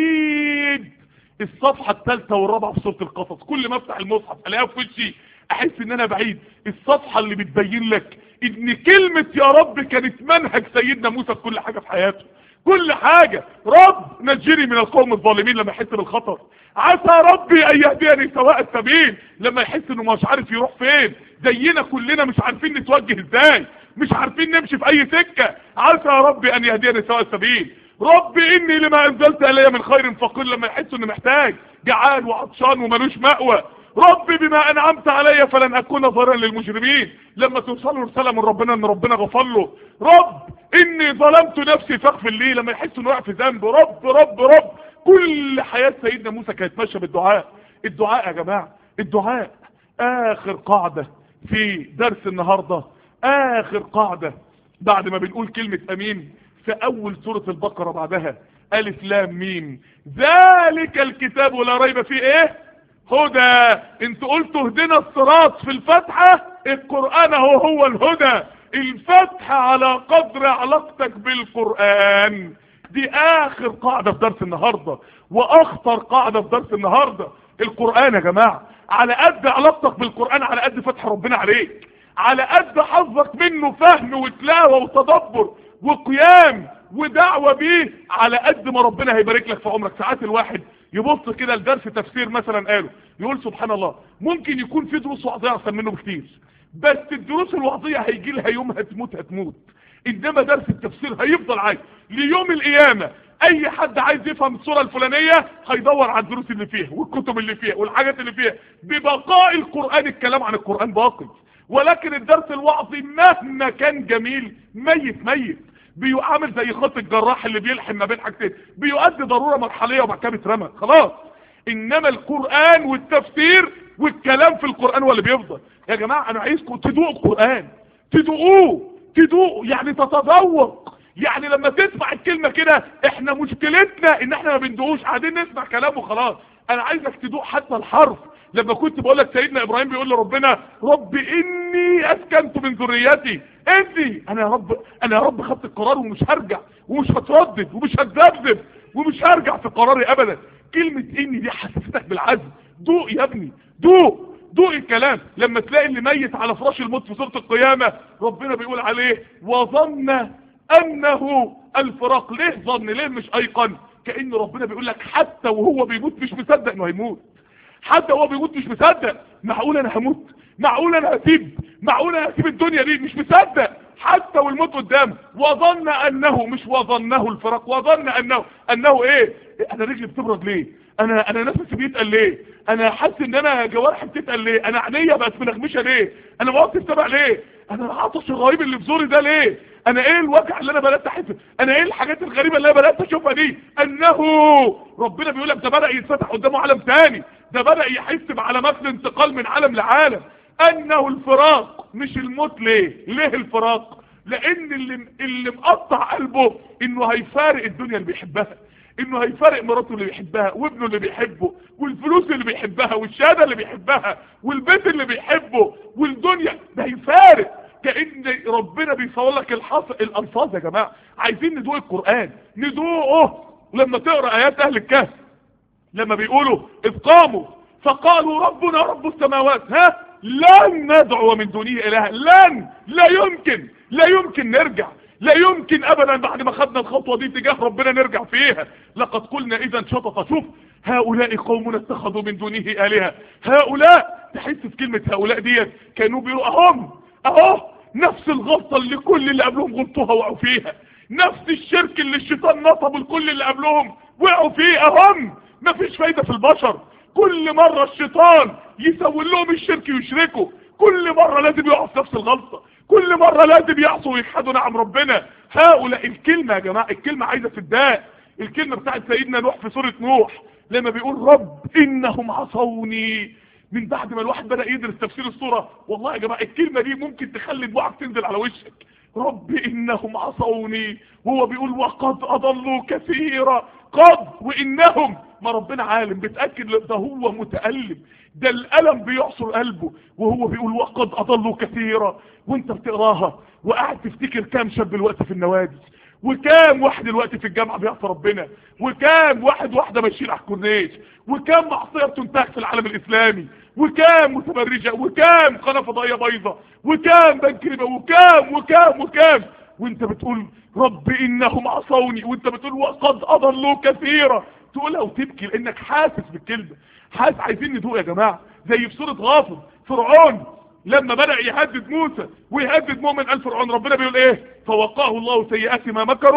بعيد الصفحة الثالثة والرابعة في سورة القصص كل ما افتح المصحف الاقيها في وشي احس ان انا بعيد الصفحة اللي بتبين لك ان كلمة يا رب كانت منهج سيدنا موسى في كل حاجة في حياته كل حاجة رب نجري من القوم الظالمين لما يحس بالخطر عسى ربي ان يهديني سواء السبيل لما يحس انه مش عارف يروح فين زينا كلنا مش عارفين نتوجه ازاي مش عارفين نمشي في اي سكة عسى ربي ان يهديني سواء السبيل رب اني لما انزلت الي من خير فقير لما يحس انه محتاج جعان وعطشان وملوش مأوى رب بما انعمت علي فلن اكون ضرا للمجرمين لما توصل له رساله من ربنا ان ربنا غفر له رب اني ظلمت نفسي فاغفر لي لما يحس انه واقع في ذنب رب رب رب كل حياه سيدنا موسى كانت ماشيه بالدعاء الدعاء يا جماعه الدعاء اخر قاعده في درس النهارده اخر قاعده بعد ما بنقول كلمه امين في اول سوره البقره بعدها الف لام ميم ذلك الكتاب لا ريب فيه ايه هدى انت قلتوا اهدنا الصراط في الفتحة القرآن هو هو الهدى الفتحة على قدر علاقتك بالقرآن دي اخر قاعدة في درس النهاردة واخطر قاعدة في درس النهاردة القرآن يا جماعة على قد علاقتك بالقرآن على قد فتح ربنا عليك على قد حظك منه فهم وتلاوة وتدبر وقيام ودعوة بيه على قد ما ربنا هيبارك لك في عمرك ساعات الواحد يبص كده لدرس تفسير مثلا قاله يقول سبحان الله ممكن يكون في دروس وعظيه احسن منه بكتير بس الدروس الوعظيه هيجي لها يوم هتموت هتموت انما درس التفسير هيفضل عايش ليوم القيامه اي حد عايز يفهم الصوره الفلانيه هيدور على الدروس اللي فيها والكتب اللي فيها والحاجات اللي فيها ببقاء القران الكلام عن القران باقي ولكن الدرس الوعظي مهما كان جميل ميت ميت بيعامل زي خط الجراح اللي بيلحم ما بين حاجتين بيؤدي ضرورة مرحلية وبعد كده بيترمى خلاص انما القرآن والتفسير والكلام في القرآن هو اللي بيفضل يا جماعة انا عايزكم تدوقوا القرآن تدوقوه تدوقوا يعني تتذوق يعني لما تسمع الكلمة كده احنا مشكلتنا ان احنا ما بندوقوش قاعدين نسمع كلامه خلاص انا عايزك تدوق حتى الحرف لما كنت بقول لك سيدنا ابراهيم بيقول لربنا رب اني اسكنت من ذريتي اني انا يا رب انا يا رب خدت القرار ومش هرجع ومش هتردد ومش هتذبذب ومش هرجع في قراري ابدا كلمة اني دي حسستك بالعزم دوق يا ابني دوق دوق الكلام لما تلاقي اللي ميت على فراش الموت في سورة القيامة ربنا بيقول عليه وظن انه الفراق ليه ظن ليه مش ايقن كأن ربنا بيقول لك حتى وهو بيموت مش مصدق انه هيموت حتى وهو بيموت مش مصدق معقول انا هموت معقول انا هسيب معقول انا هسيب الدنيا دي مش مصدق حتى والموت قدامه وظن انه مش وظنه الفراق وظن انه انه ايه انا رجلي بتبرد ليه انا انا نفسي بيتقل ليه انا حاسس ان انا جوارحي بتتقل ليه انا عينيا بقت منغمشه ليه انا بوقف السبع ليه انا العطش الرهيب اللي في زوري ده ليه انا ايه الوجع اللي انا بدات احس انا ايه الحاجات الغريبه اللي انا بدات اشوفها دي انه ربنا بيقول لك ده بدا يتفتح قدامه عالم تاني ده بدا يحس بعلامات الانتقال من عالم لعالم انه الفراق مش الموت ليه ليه الفراق لان اللي اللي مقطع قلبه انه هيفارق الدنيا اللي بيحبها انه هيفارق مراته اللي بيحبها وابنه اللي بيحبه والفلوس اللي بيحبها والشهاده اللي بيحبها والبيت اللي بيحبه والدنيا ده هيفارق كأن ربنا بيصور لك الحص... الألفاظ يا جماعة عايزين ندوق القرآن ندوقه لما تقرأ آيات أهل الكهف لما بيقولوا إذ قاموا فقالوا ربنا رب السماوات ها لن ندعو من دونه إلها لن لا يمكن لا يمكن نرجع لا يمكن ابدا بعد ما خدنا الخطوة دي تجاه ربنا نرجع فيها لقد قلنا اذا شطط شوف هؤلاء قوم اتخذوا من دونه الهة هؤلاء تحس في كلمة هؤلاء ديت كانوا بيقولوا اهم اهو نفس الغلطة اللي كل اللي قبلهم غلطوها وقعوا فيها نفس الشرك اللي الشيطان نصبه لكل اللي قبلهم وقعوا فيه اهم مفيش فايدة في البشر كل مرة الشيطان يسوي لهم الشرك يشركوا كل مرة لازم يقعوا في نفس الغلطة كل مرة لازم يعصوا ويجحدوا نعم ربنا هؤلاء الكلمة يا جماعة الكلمة عايزة تداء الكلمة بتاعت سيدنا نوح في سورة نوح لما بيقول رب انهم عصوني من بعد ما الواحد بدأ يدرس تفسير السورة والله يا جماعة الكلمة دي ممكن تخلي دموعك تنزل على وشك رب انهم عصوني وهو بيقول وقد اضلوا كثيرا قد وانهم ما ربنا عالم بتأكد ده هو متألم ده الألم بيعصر قلبه وهو بيقول وقد أضلوا كثيرا وانت بتقراها وقاعد تفتكر كام شاب الوقت في النوادي وكام واحد الوقت في الجامعة بيعصى ربنا وكام واحد واحدة ماشيين على الكورنيش وكام معصية بتنتهك في العالم الإسلامي وكام متبرجة وكام قناة فضائية بيضة وكام بنك ربا وكام وكام وكام وانت بتقول رب انهم عصوني وانت بتقول وقد اضلوا كثيرا تقولها وتبكي لانك حاسس بالكلمة حاسس عايزين ندوق يا جماعة زي في سورة غافر فرعون لما بدأ يهدد موسى ويهدد مؤمن قال فرعون ربنا بيقول ايه فوقاه الله سيئات ما مكروا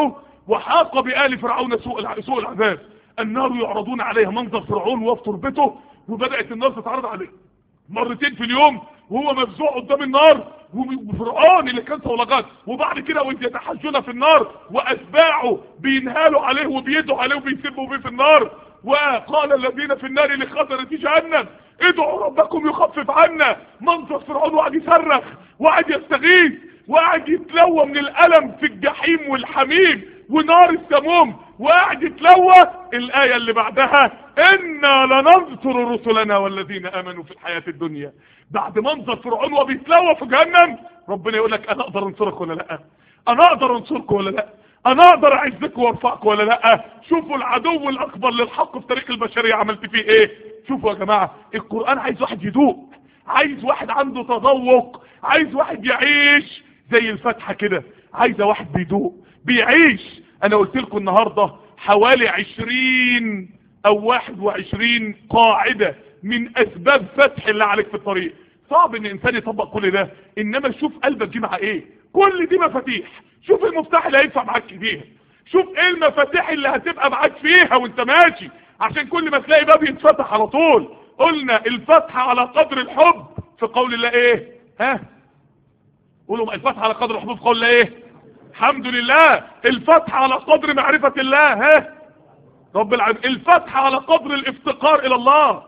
وحاق بآل فرعون سوء الع- سوء العذاب النار يعرضون عليها منظر فرعون وهو في تربته وبدأت النار تتعرض عليه مرتين في اليوم وهو مفزوع قدام النار وفرعون اللي كان صولجات وبعد كده وانت يتحجون في النار واتباعه بينهالوا عليه وبيدعوا عليه وبيسبوا بيه في النار وقال الذين في النار لخزنة جهنم ادعوا ربكم يخفف عنا منظر فرعون وقعد يصرخ وقعد يستغيث وقعد يتلوى من الألم في الجحيم والحميم ونار السموم وقعد يتلوى الآية اللي بعدها إنا لننصر رسلنا والذين آمنوا في الحياة الدنيا بعد منظر فرعون وبيتلوى في جهنم ربنا يقول لك أنا أقدر أنصرك ولا لأ أنا أقدر أنصرك ولا لأ أنا أقدر أعزك وأرفعك ولا لأ شوفوا العدو الأكبر للحق في تاريخ البشرية عملت فيه إيه شوفوا يا جماعة القرآن عايز واحد يدوق عايز واحد عنده تذوق عايز واحد يعيش زي الفتحة كده عايزة واحد بيدوق بيعيش انا قلت لكم النهاردة حوالي عشرين او واحد وعشرين قاعدة من اسباب فتح اللي عليك في الطريق صعب ان انسان يطبق كل ده انما شوف قلبك دي مع ايه كل دي مفاتيح شوف المفتاح اللي هيدفع معاك فيها شوف ايه المفاتيح اللي هتبقى معاك فيها وانت ماشي عشان كل ما تلاقي باب يتفتح على طول قلنا الفتح على قدر الحب في قول الله ايه ها قولوا الفتح على قدر الحب في قول الله ايه الحمد لله الفتح على قدر معرفة الله ها رب العالمين الفتح على قدر الافتقار الى الله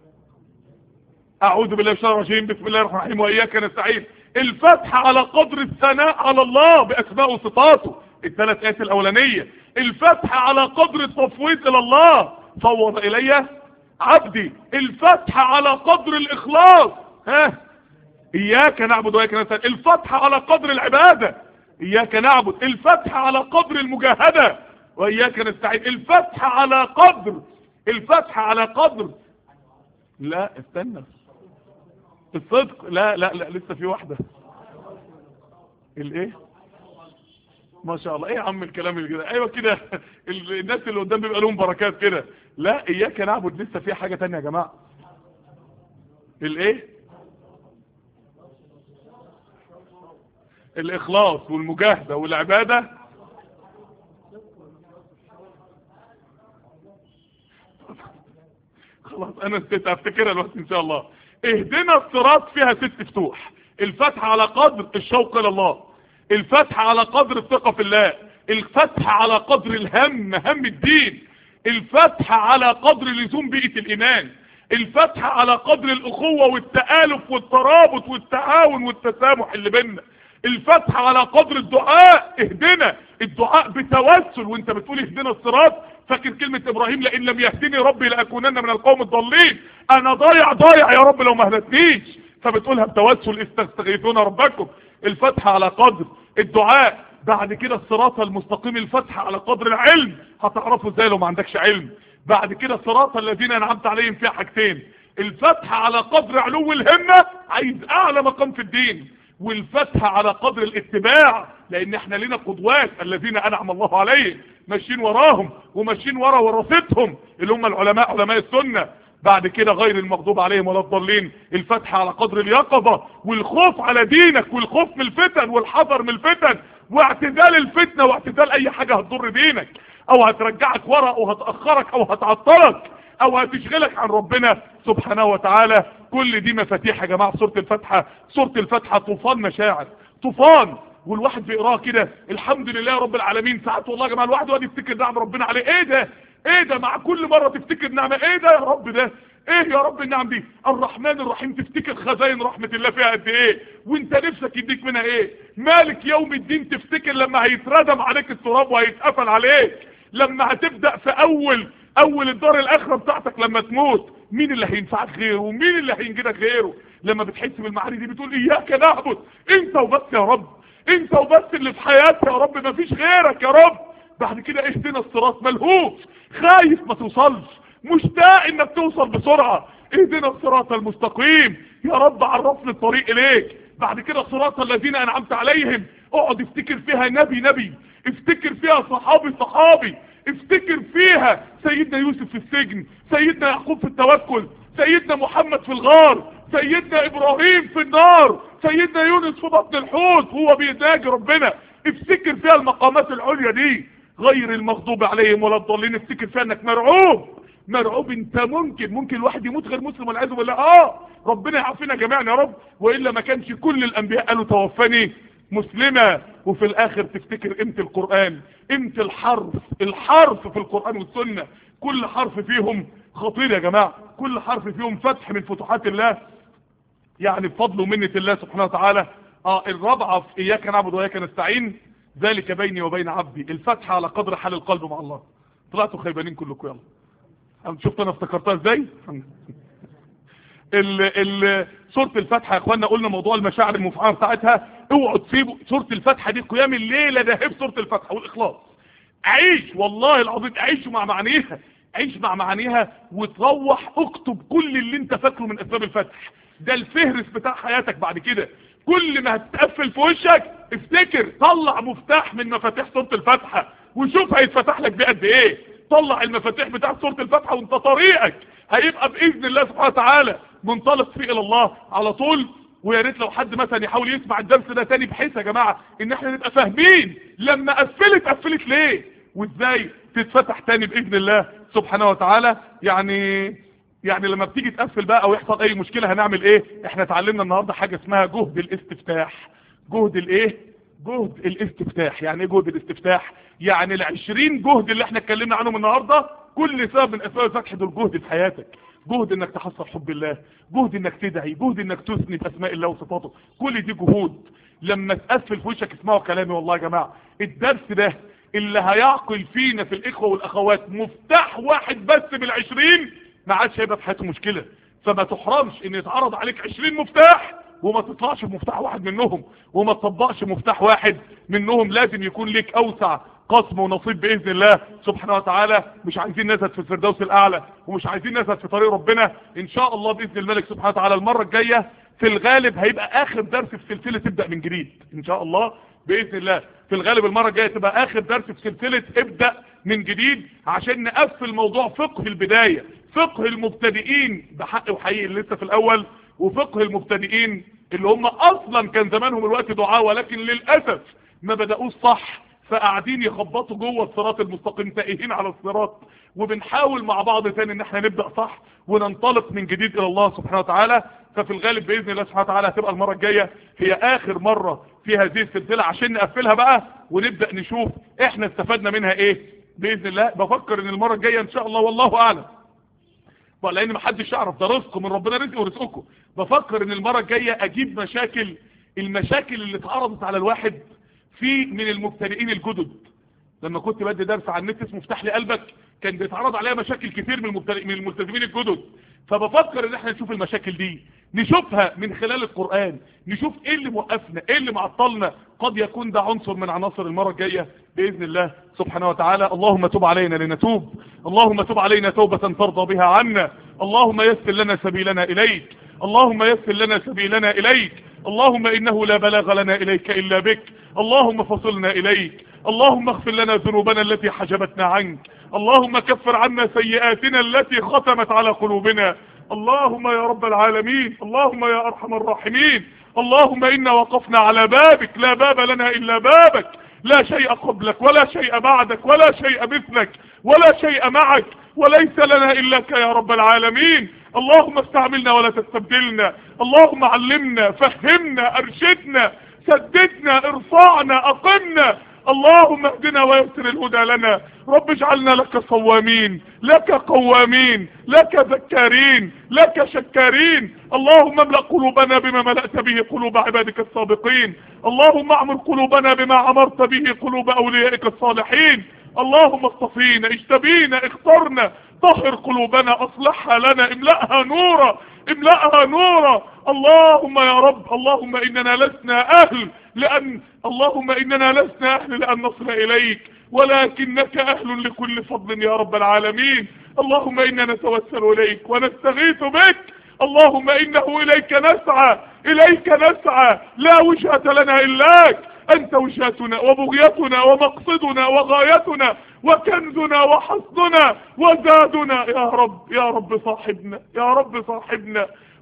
اعوذ بالله من الشيطان الرجيم بسم الله الرحمن الرحيم واياك نستعين الفتح على قدر الثناء على الله باسماء وصفاته الثلاث ايات الاولانيه الفتح على قدر التفويض الى الله فوض الي عبدي الفتح على قدر الاخلاص ها اياك نعبد واياك نستعين الفتح على قدر العباده اياك نعبد الفتح على قدر المجاهده واياك نستعين الفتح على قدر الفتح على قدر لا استنى الصدق لا لا لا لسه في واحدة الايه ما شاء الله ايه يا عم الكلام اللي كده ايوه كده ال- الناس اللي قدام بيبقى لهم بركات كده لا اياك نعبد لسه في حاجة تانية يا جماعة الايه الاخلاص والمجاهدة والعبادة خلاص انا نسيت افتكرها الوقت ان شاء الله اهدنا الصراط فيها ست فتوح الفتح على قدر الشوق الى الله الفتح على قدر الثقة في الله الفتح على قدر الهم هم الدين الفتح على قدر لزوم بيئة الايمان الفتح على قدر الاخوة والتآلف والترابط والتعاون والتسامح اللي بيننا الفتح على قدر الدعاء اهدنا الدعاء بتوسل وانت بتقول اهدنا الصراط فاكر كلمة ابراهيم لان لم يهدني ربي لاكونن من القوم الضالين انا ضايع ضايع يا رب لو ما هدتنيش فبتقولها بتوسل استغيثون ربكم الفتح على قدر الدعاء بعد كده الصراط المستقيم الفتح على قدر العلم هتعرفوا ازاي لو ما عندكش علم بعد كده صراط الذين انعمت عليهم فيها حاجتين الفتح على قدر علو الهمة عايز اعلى مقام في الدين والفتح على قدر الاتباع لان احنا لنا قدوات الذين انعم الله عليهم ماشيين وراهم وماشيين ورا وراثتهم اللي هم العلماء علماء السنة بعد كده غير المغضوب عليهم ولا الضالين الفتح على قدر اليقظة والخوف على دينك والخوف من الفتن والحذر من الفتن واعتدال الفتنة واعتدال اي حاجة هتضر دينك او هترجعك ورا او هتأخرك او هتعطلك او هتشغلك عن ربنا سبحانه وتعالى كل دي مفاتيح يا جماعة سورة الفاتحة سورة الفاتحة طوفان مشاعر طوفان والواحد بيقراها كده الحمد لله يا رب العالمين ساعات والله يا جماعة الواحد يقعد يفتكر نعم ربنا عليه ايه ده ايه ده مع كل مرة تفتكر نعمة ايه ده يا رب ده ايه يا رب النعم دي الرحمن الرحيم تفتكر خزائن رحمة الله فيها قد ايه وانت نفسك يديك منها ايه مالك يوم الدين تفتكر لما هيتردم عليك التراب وهيتقفل عليك لما هتبدأ في اول اول الدار الاخرة بتاعتك لما تموت مين اللي هينفعك غيره ومين اللي هينجدك غيره لما بتحس بالمعاني دي بتقول اياك نعبد انت وبس يا رب انت وبس اللي في حياتي يا رب مفيش غيرك يا رب بعد كده اهدنا الصراط ملهوف خايف ما توصلش مشتاق انك توصل بسرعة اهدنا الصراط المستقيم يا رب عرفني الطريق اليك بعد كده صراط الذين انعمت عليهم اقعد افتكر فيها نبي نبي افتكر فيها صحابي صحابي افتكر فيها سيدنا يوسف في السجن سيدنا يعقوب في التوكل سيدنا محمد في الغار سيدنا ابراهيم في النار سيدنا يونس في بطن الحوت وهو بيناجي ربنا افتكر فيها المقامات العليا دي غير المغضوب عليهم ولا الضالين افتكر فيها انك مرعوب مرعوب انت ممكن ممكن الواحد يموت غير مسلم والعياذ بالله اه ربنا يعافينا جميعا يا رب والا ما كانش كل الانبياء قالوا توفني مسلمة وفي الاخر تفتكر قيمة القرآن قيمة الحرف الحرف في القرآن والسنة كل حرف فيهم خطير يا جماعة كل حرف فيهم فتح من فتوحات الله يعني بفضل ومنة الله سبحانه وتعالى اه الرابعة في اياك نعبد واياك نستعين ذلك بيني وبين عبدي الفتح على قدر حال القلب مع الله طلعتوا خيبانين كلكم يلا شفت انا افتكرتها ازاي ال ال سورة الفتحة يا اخوانا قلنا موضوع المشاعر المفعمة بتاعتها اوعوا تسيبوا سورة الفتحة دي قيام الليلة ده في سورة الفتحة والاخلاص عيش والله العظيم عيش مع معانيها عيش مع معانيها وتروح اكتب كل اللي انت فاكره من اسباب الفتح ده الفهرس بتاع حياتك بعد كده كل ما هتتقفل في وشك افتكر طلع مفتاح من مفاتيح سورة الفتحة وشوف هيتفتح لك بقد ايه طلع المفاتيح بتاع سورة الفتحة وانت طريقك هيبقى باذن الله سبحانه وتعالى منطلق فيه الى الله على طول ويا ريت لو حد مثلا يحاول يسمع الدرس ده تاني بحيث يا جماعة ان احنا نبقى فاهمين لما قفلت قفلت ليه وازاي تتفتح تاني باذن الله سبحانه وتعالى يعني يعني لما بتيجي تقفل بقى او يحصل اي مشكلة هنعمل ايه احنا اتعلمنا النهاردة حاجة اسمها جهد الاستفتاح جهد الايه جهد الاستفتاح يعني ايه جهد الاستفتاح يعني العشرين جهد اللي احنا اتكلمنا عنهم النهاردة كل سبب من اسباب الفتح دول جهد في حياتك جهد انك تحصل حب الله جهد انك تدعي جهد انك تثني باسماء الله وصفاته كل دي جهود لما تقفل في وشك اسمعوا كلامي والله يا جماعة الدرس ده اللي هيعقل فينا في الاخوة والاخوات مفتاح واحد بس بالعشرين ما عادش هيبقى في حياته مشكلة فما تحرمش ان يتعرض عليك عشرين مفتاح وما تطلعش بمفتاح واحد منهم وما تطبقش مفتاح واحد منهم لازم يكون ليك اوسع قسم ونصيب باذن الله سبحانه وتعالى مش عايزين نزهد في الفردوس الاعلى ومش عايزين نزهد في طريق ربنا ان شاء الله باذن الملك سبحانه وتعالى المره الجايه في الغالب هيبقى اخر درس في سلسله تبدا من جديد ان شاء الله باذن الله في الغالب المره الجايه تبقى اخر درس في سلسله ابدا من جديد عشان نقفل موضوع فقه البدايه فقه المبتدئين بحق وحقيقي اللي لسه في الاول وفقه المبتدئين اللي هم اصلا كان زمانهم الوقت دعاء ولكن للاسف ما بدأوش صح فقاعدين يخبطوا جوه الصراط المستقيم تائهين على الصراط وبنحاول مع بعض تاني ان احنا نبدأ صح وننطلق من جديد الى الله سبحانه وتعالى ففي الغالب باذن الله سبحانه وتعالى هتبقى المره الجايه هي اخر مره في هذه السلسله عشان نقفلها بقى ونبدا نشوف احنا استفدنا منها ايه باذن الله بفكر ان المره الجايه ان شاء الله والله اعلم لان محدش يعرف ده رزق من ربنا رزق ورزقكم بفكر ان المره الجايه اجيب مشاكل المشاكل اللي اتعرضت على الواحد في من المبتدئين الجدد لما كنت بدي درس عن النت اسمه افتح لي قلبك كان بيتعرض عليها مشاكل كتير من من الملتزمين الجدد فبفكر ان احنا نشوف المشاكل دي نشوفها من خلال القرآن نشوف ايه اللي موقفنا ايه اللي معطلنا قد يكون ده عنصر من عناصر المرة الجاية بإذن الله سبحانه وتعالى اللهم تب علينا لنتوب اللهم تب علينا توبة ترضى بها عنا اللهم يسر لنا سبيلنا إليك اللهم يسر لنا سبيلنا إليك اللهم إنه لا بلاغ لنا إليك إلا بك اللهم فصلنا إليك اللهم اغفر لنا ذنوبنا التي حجبتنا عنك اللهم كفر عنا سيئاتنا التي ختمت على قلوبنا اللهم يا رب العالمين اللهم يا أرحم الراحمين اللهم إنا وقفنا على بابك لا باب لنا إلا بابك لا شيء قبلك ولا شيء بعدك ولا شيء مثلك ولا شيء معك وليس لنا إلاك يا رب العالمين اللهم استعملنا ولا تستبدلنا اللهم علمنا فهمنا أرشدنا سددنا ارفعنا أقمنا اللهم اهدنا ويسر الهدى لنا رب اجعلنا لك صوامين لك قوامين لك ذكارين لك شكارين اللهم املأ قلوبنا بما ملأت به قلوب عبادك السابقين اللهم اعمر قلوبنا بما عمرت به قلوب اوليائك الصالحين اللهم اصطفينا اجتبينا اخترنا طهر قلوبنا اصلحها لنا املأها نورا املأها نورا اللهم يا رب اللهم اننا لسنا اهل لان اللهم اننا لسنا اهل لان نصل اليك ولكنك اهل لكل فضل يا رب العالمين اللهم انا نتوسل اليك ونستغيث بك اللهم انه اليك نسعى اليك نسعى لا وجهة لنا الاك انت وجهتنا وبغيتنا ومقصدنا وغايتنا وكنزنا وحصدنا وزادنا يا رب يا رب صاحبنا يا رب صاحبنا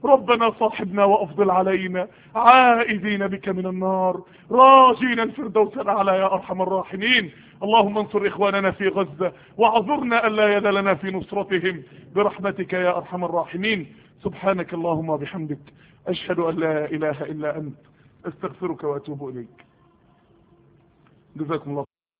ربنا صاحبنا وافضل علينا عائذين بك من النار راجين الفردوس الاعلى يا ارحم الراحمين اللهم انصر اخواننا في غزة واعذرنا الا يد لنا في نصرتهم برحمتك يا ارحم الراحمين سبحانك اللهم وبحمدك اشهد ان لا اله الا انت استغفرك واتوب اليك جزاكم الله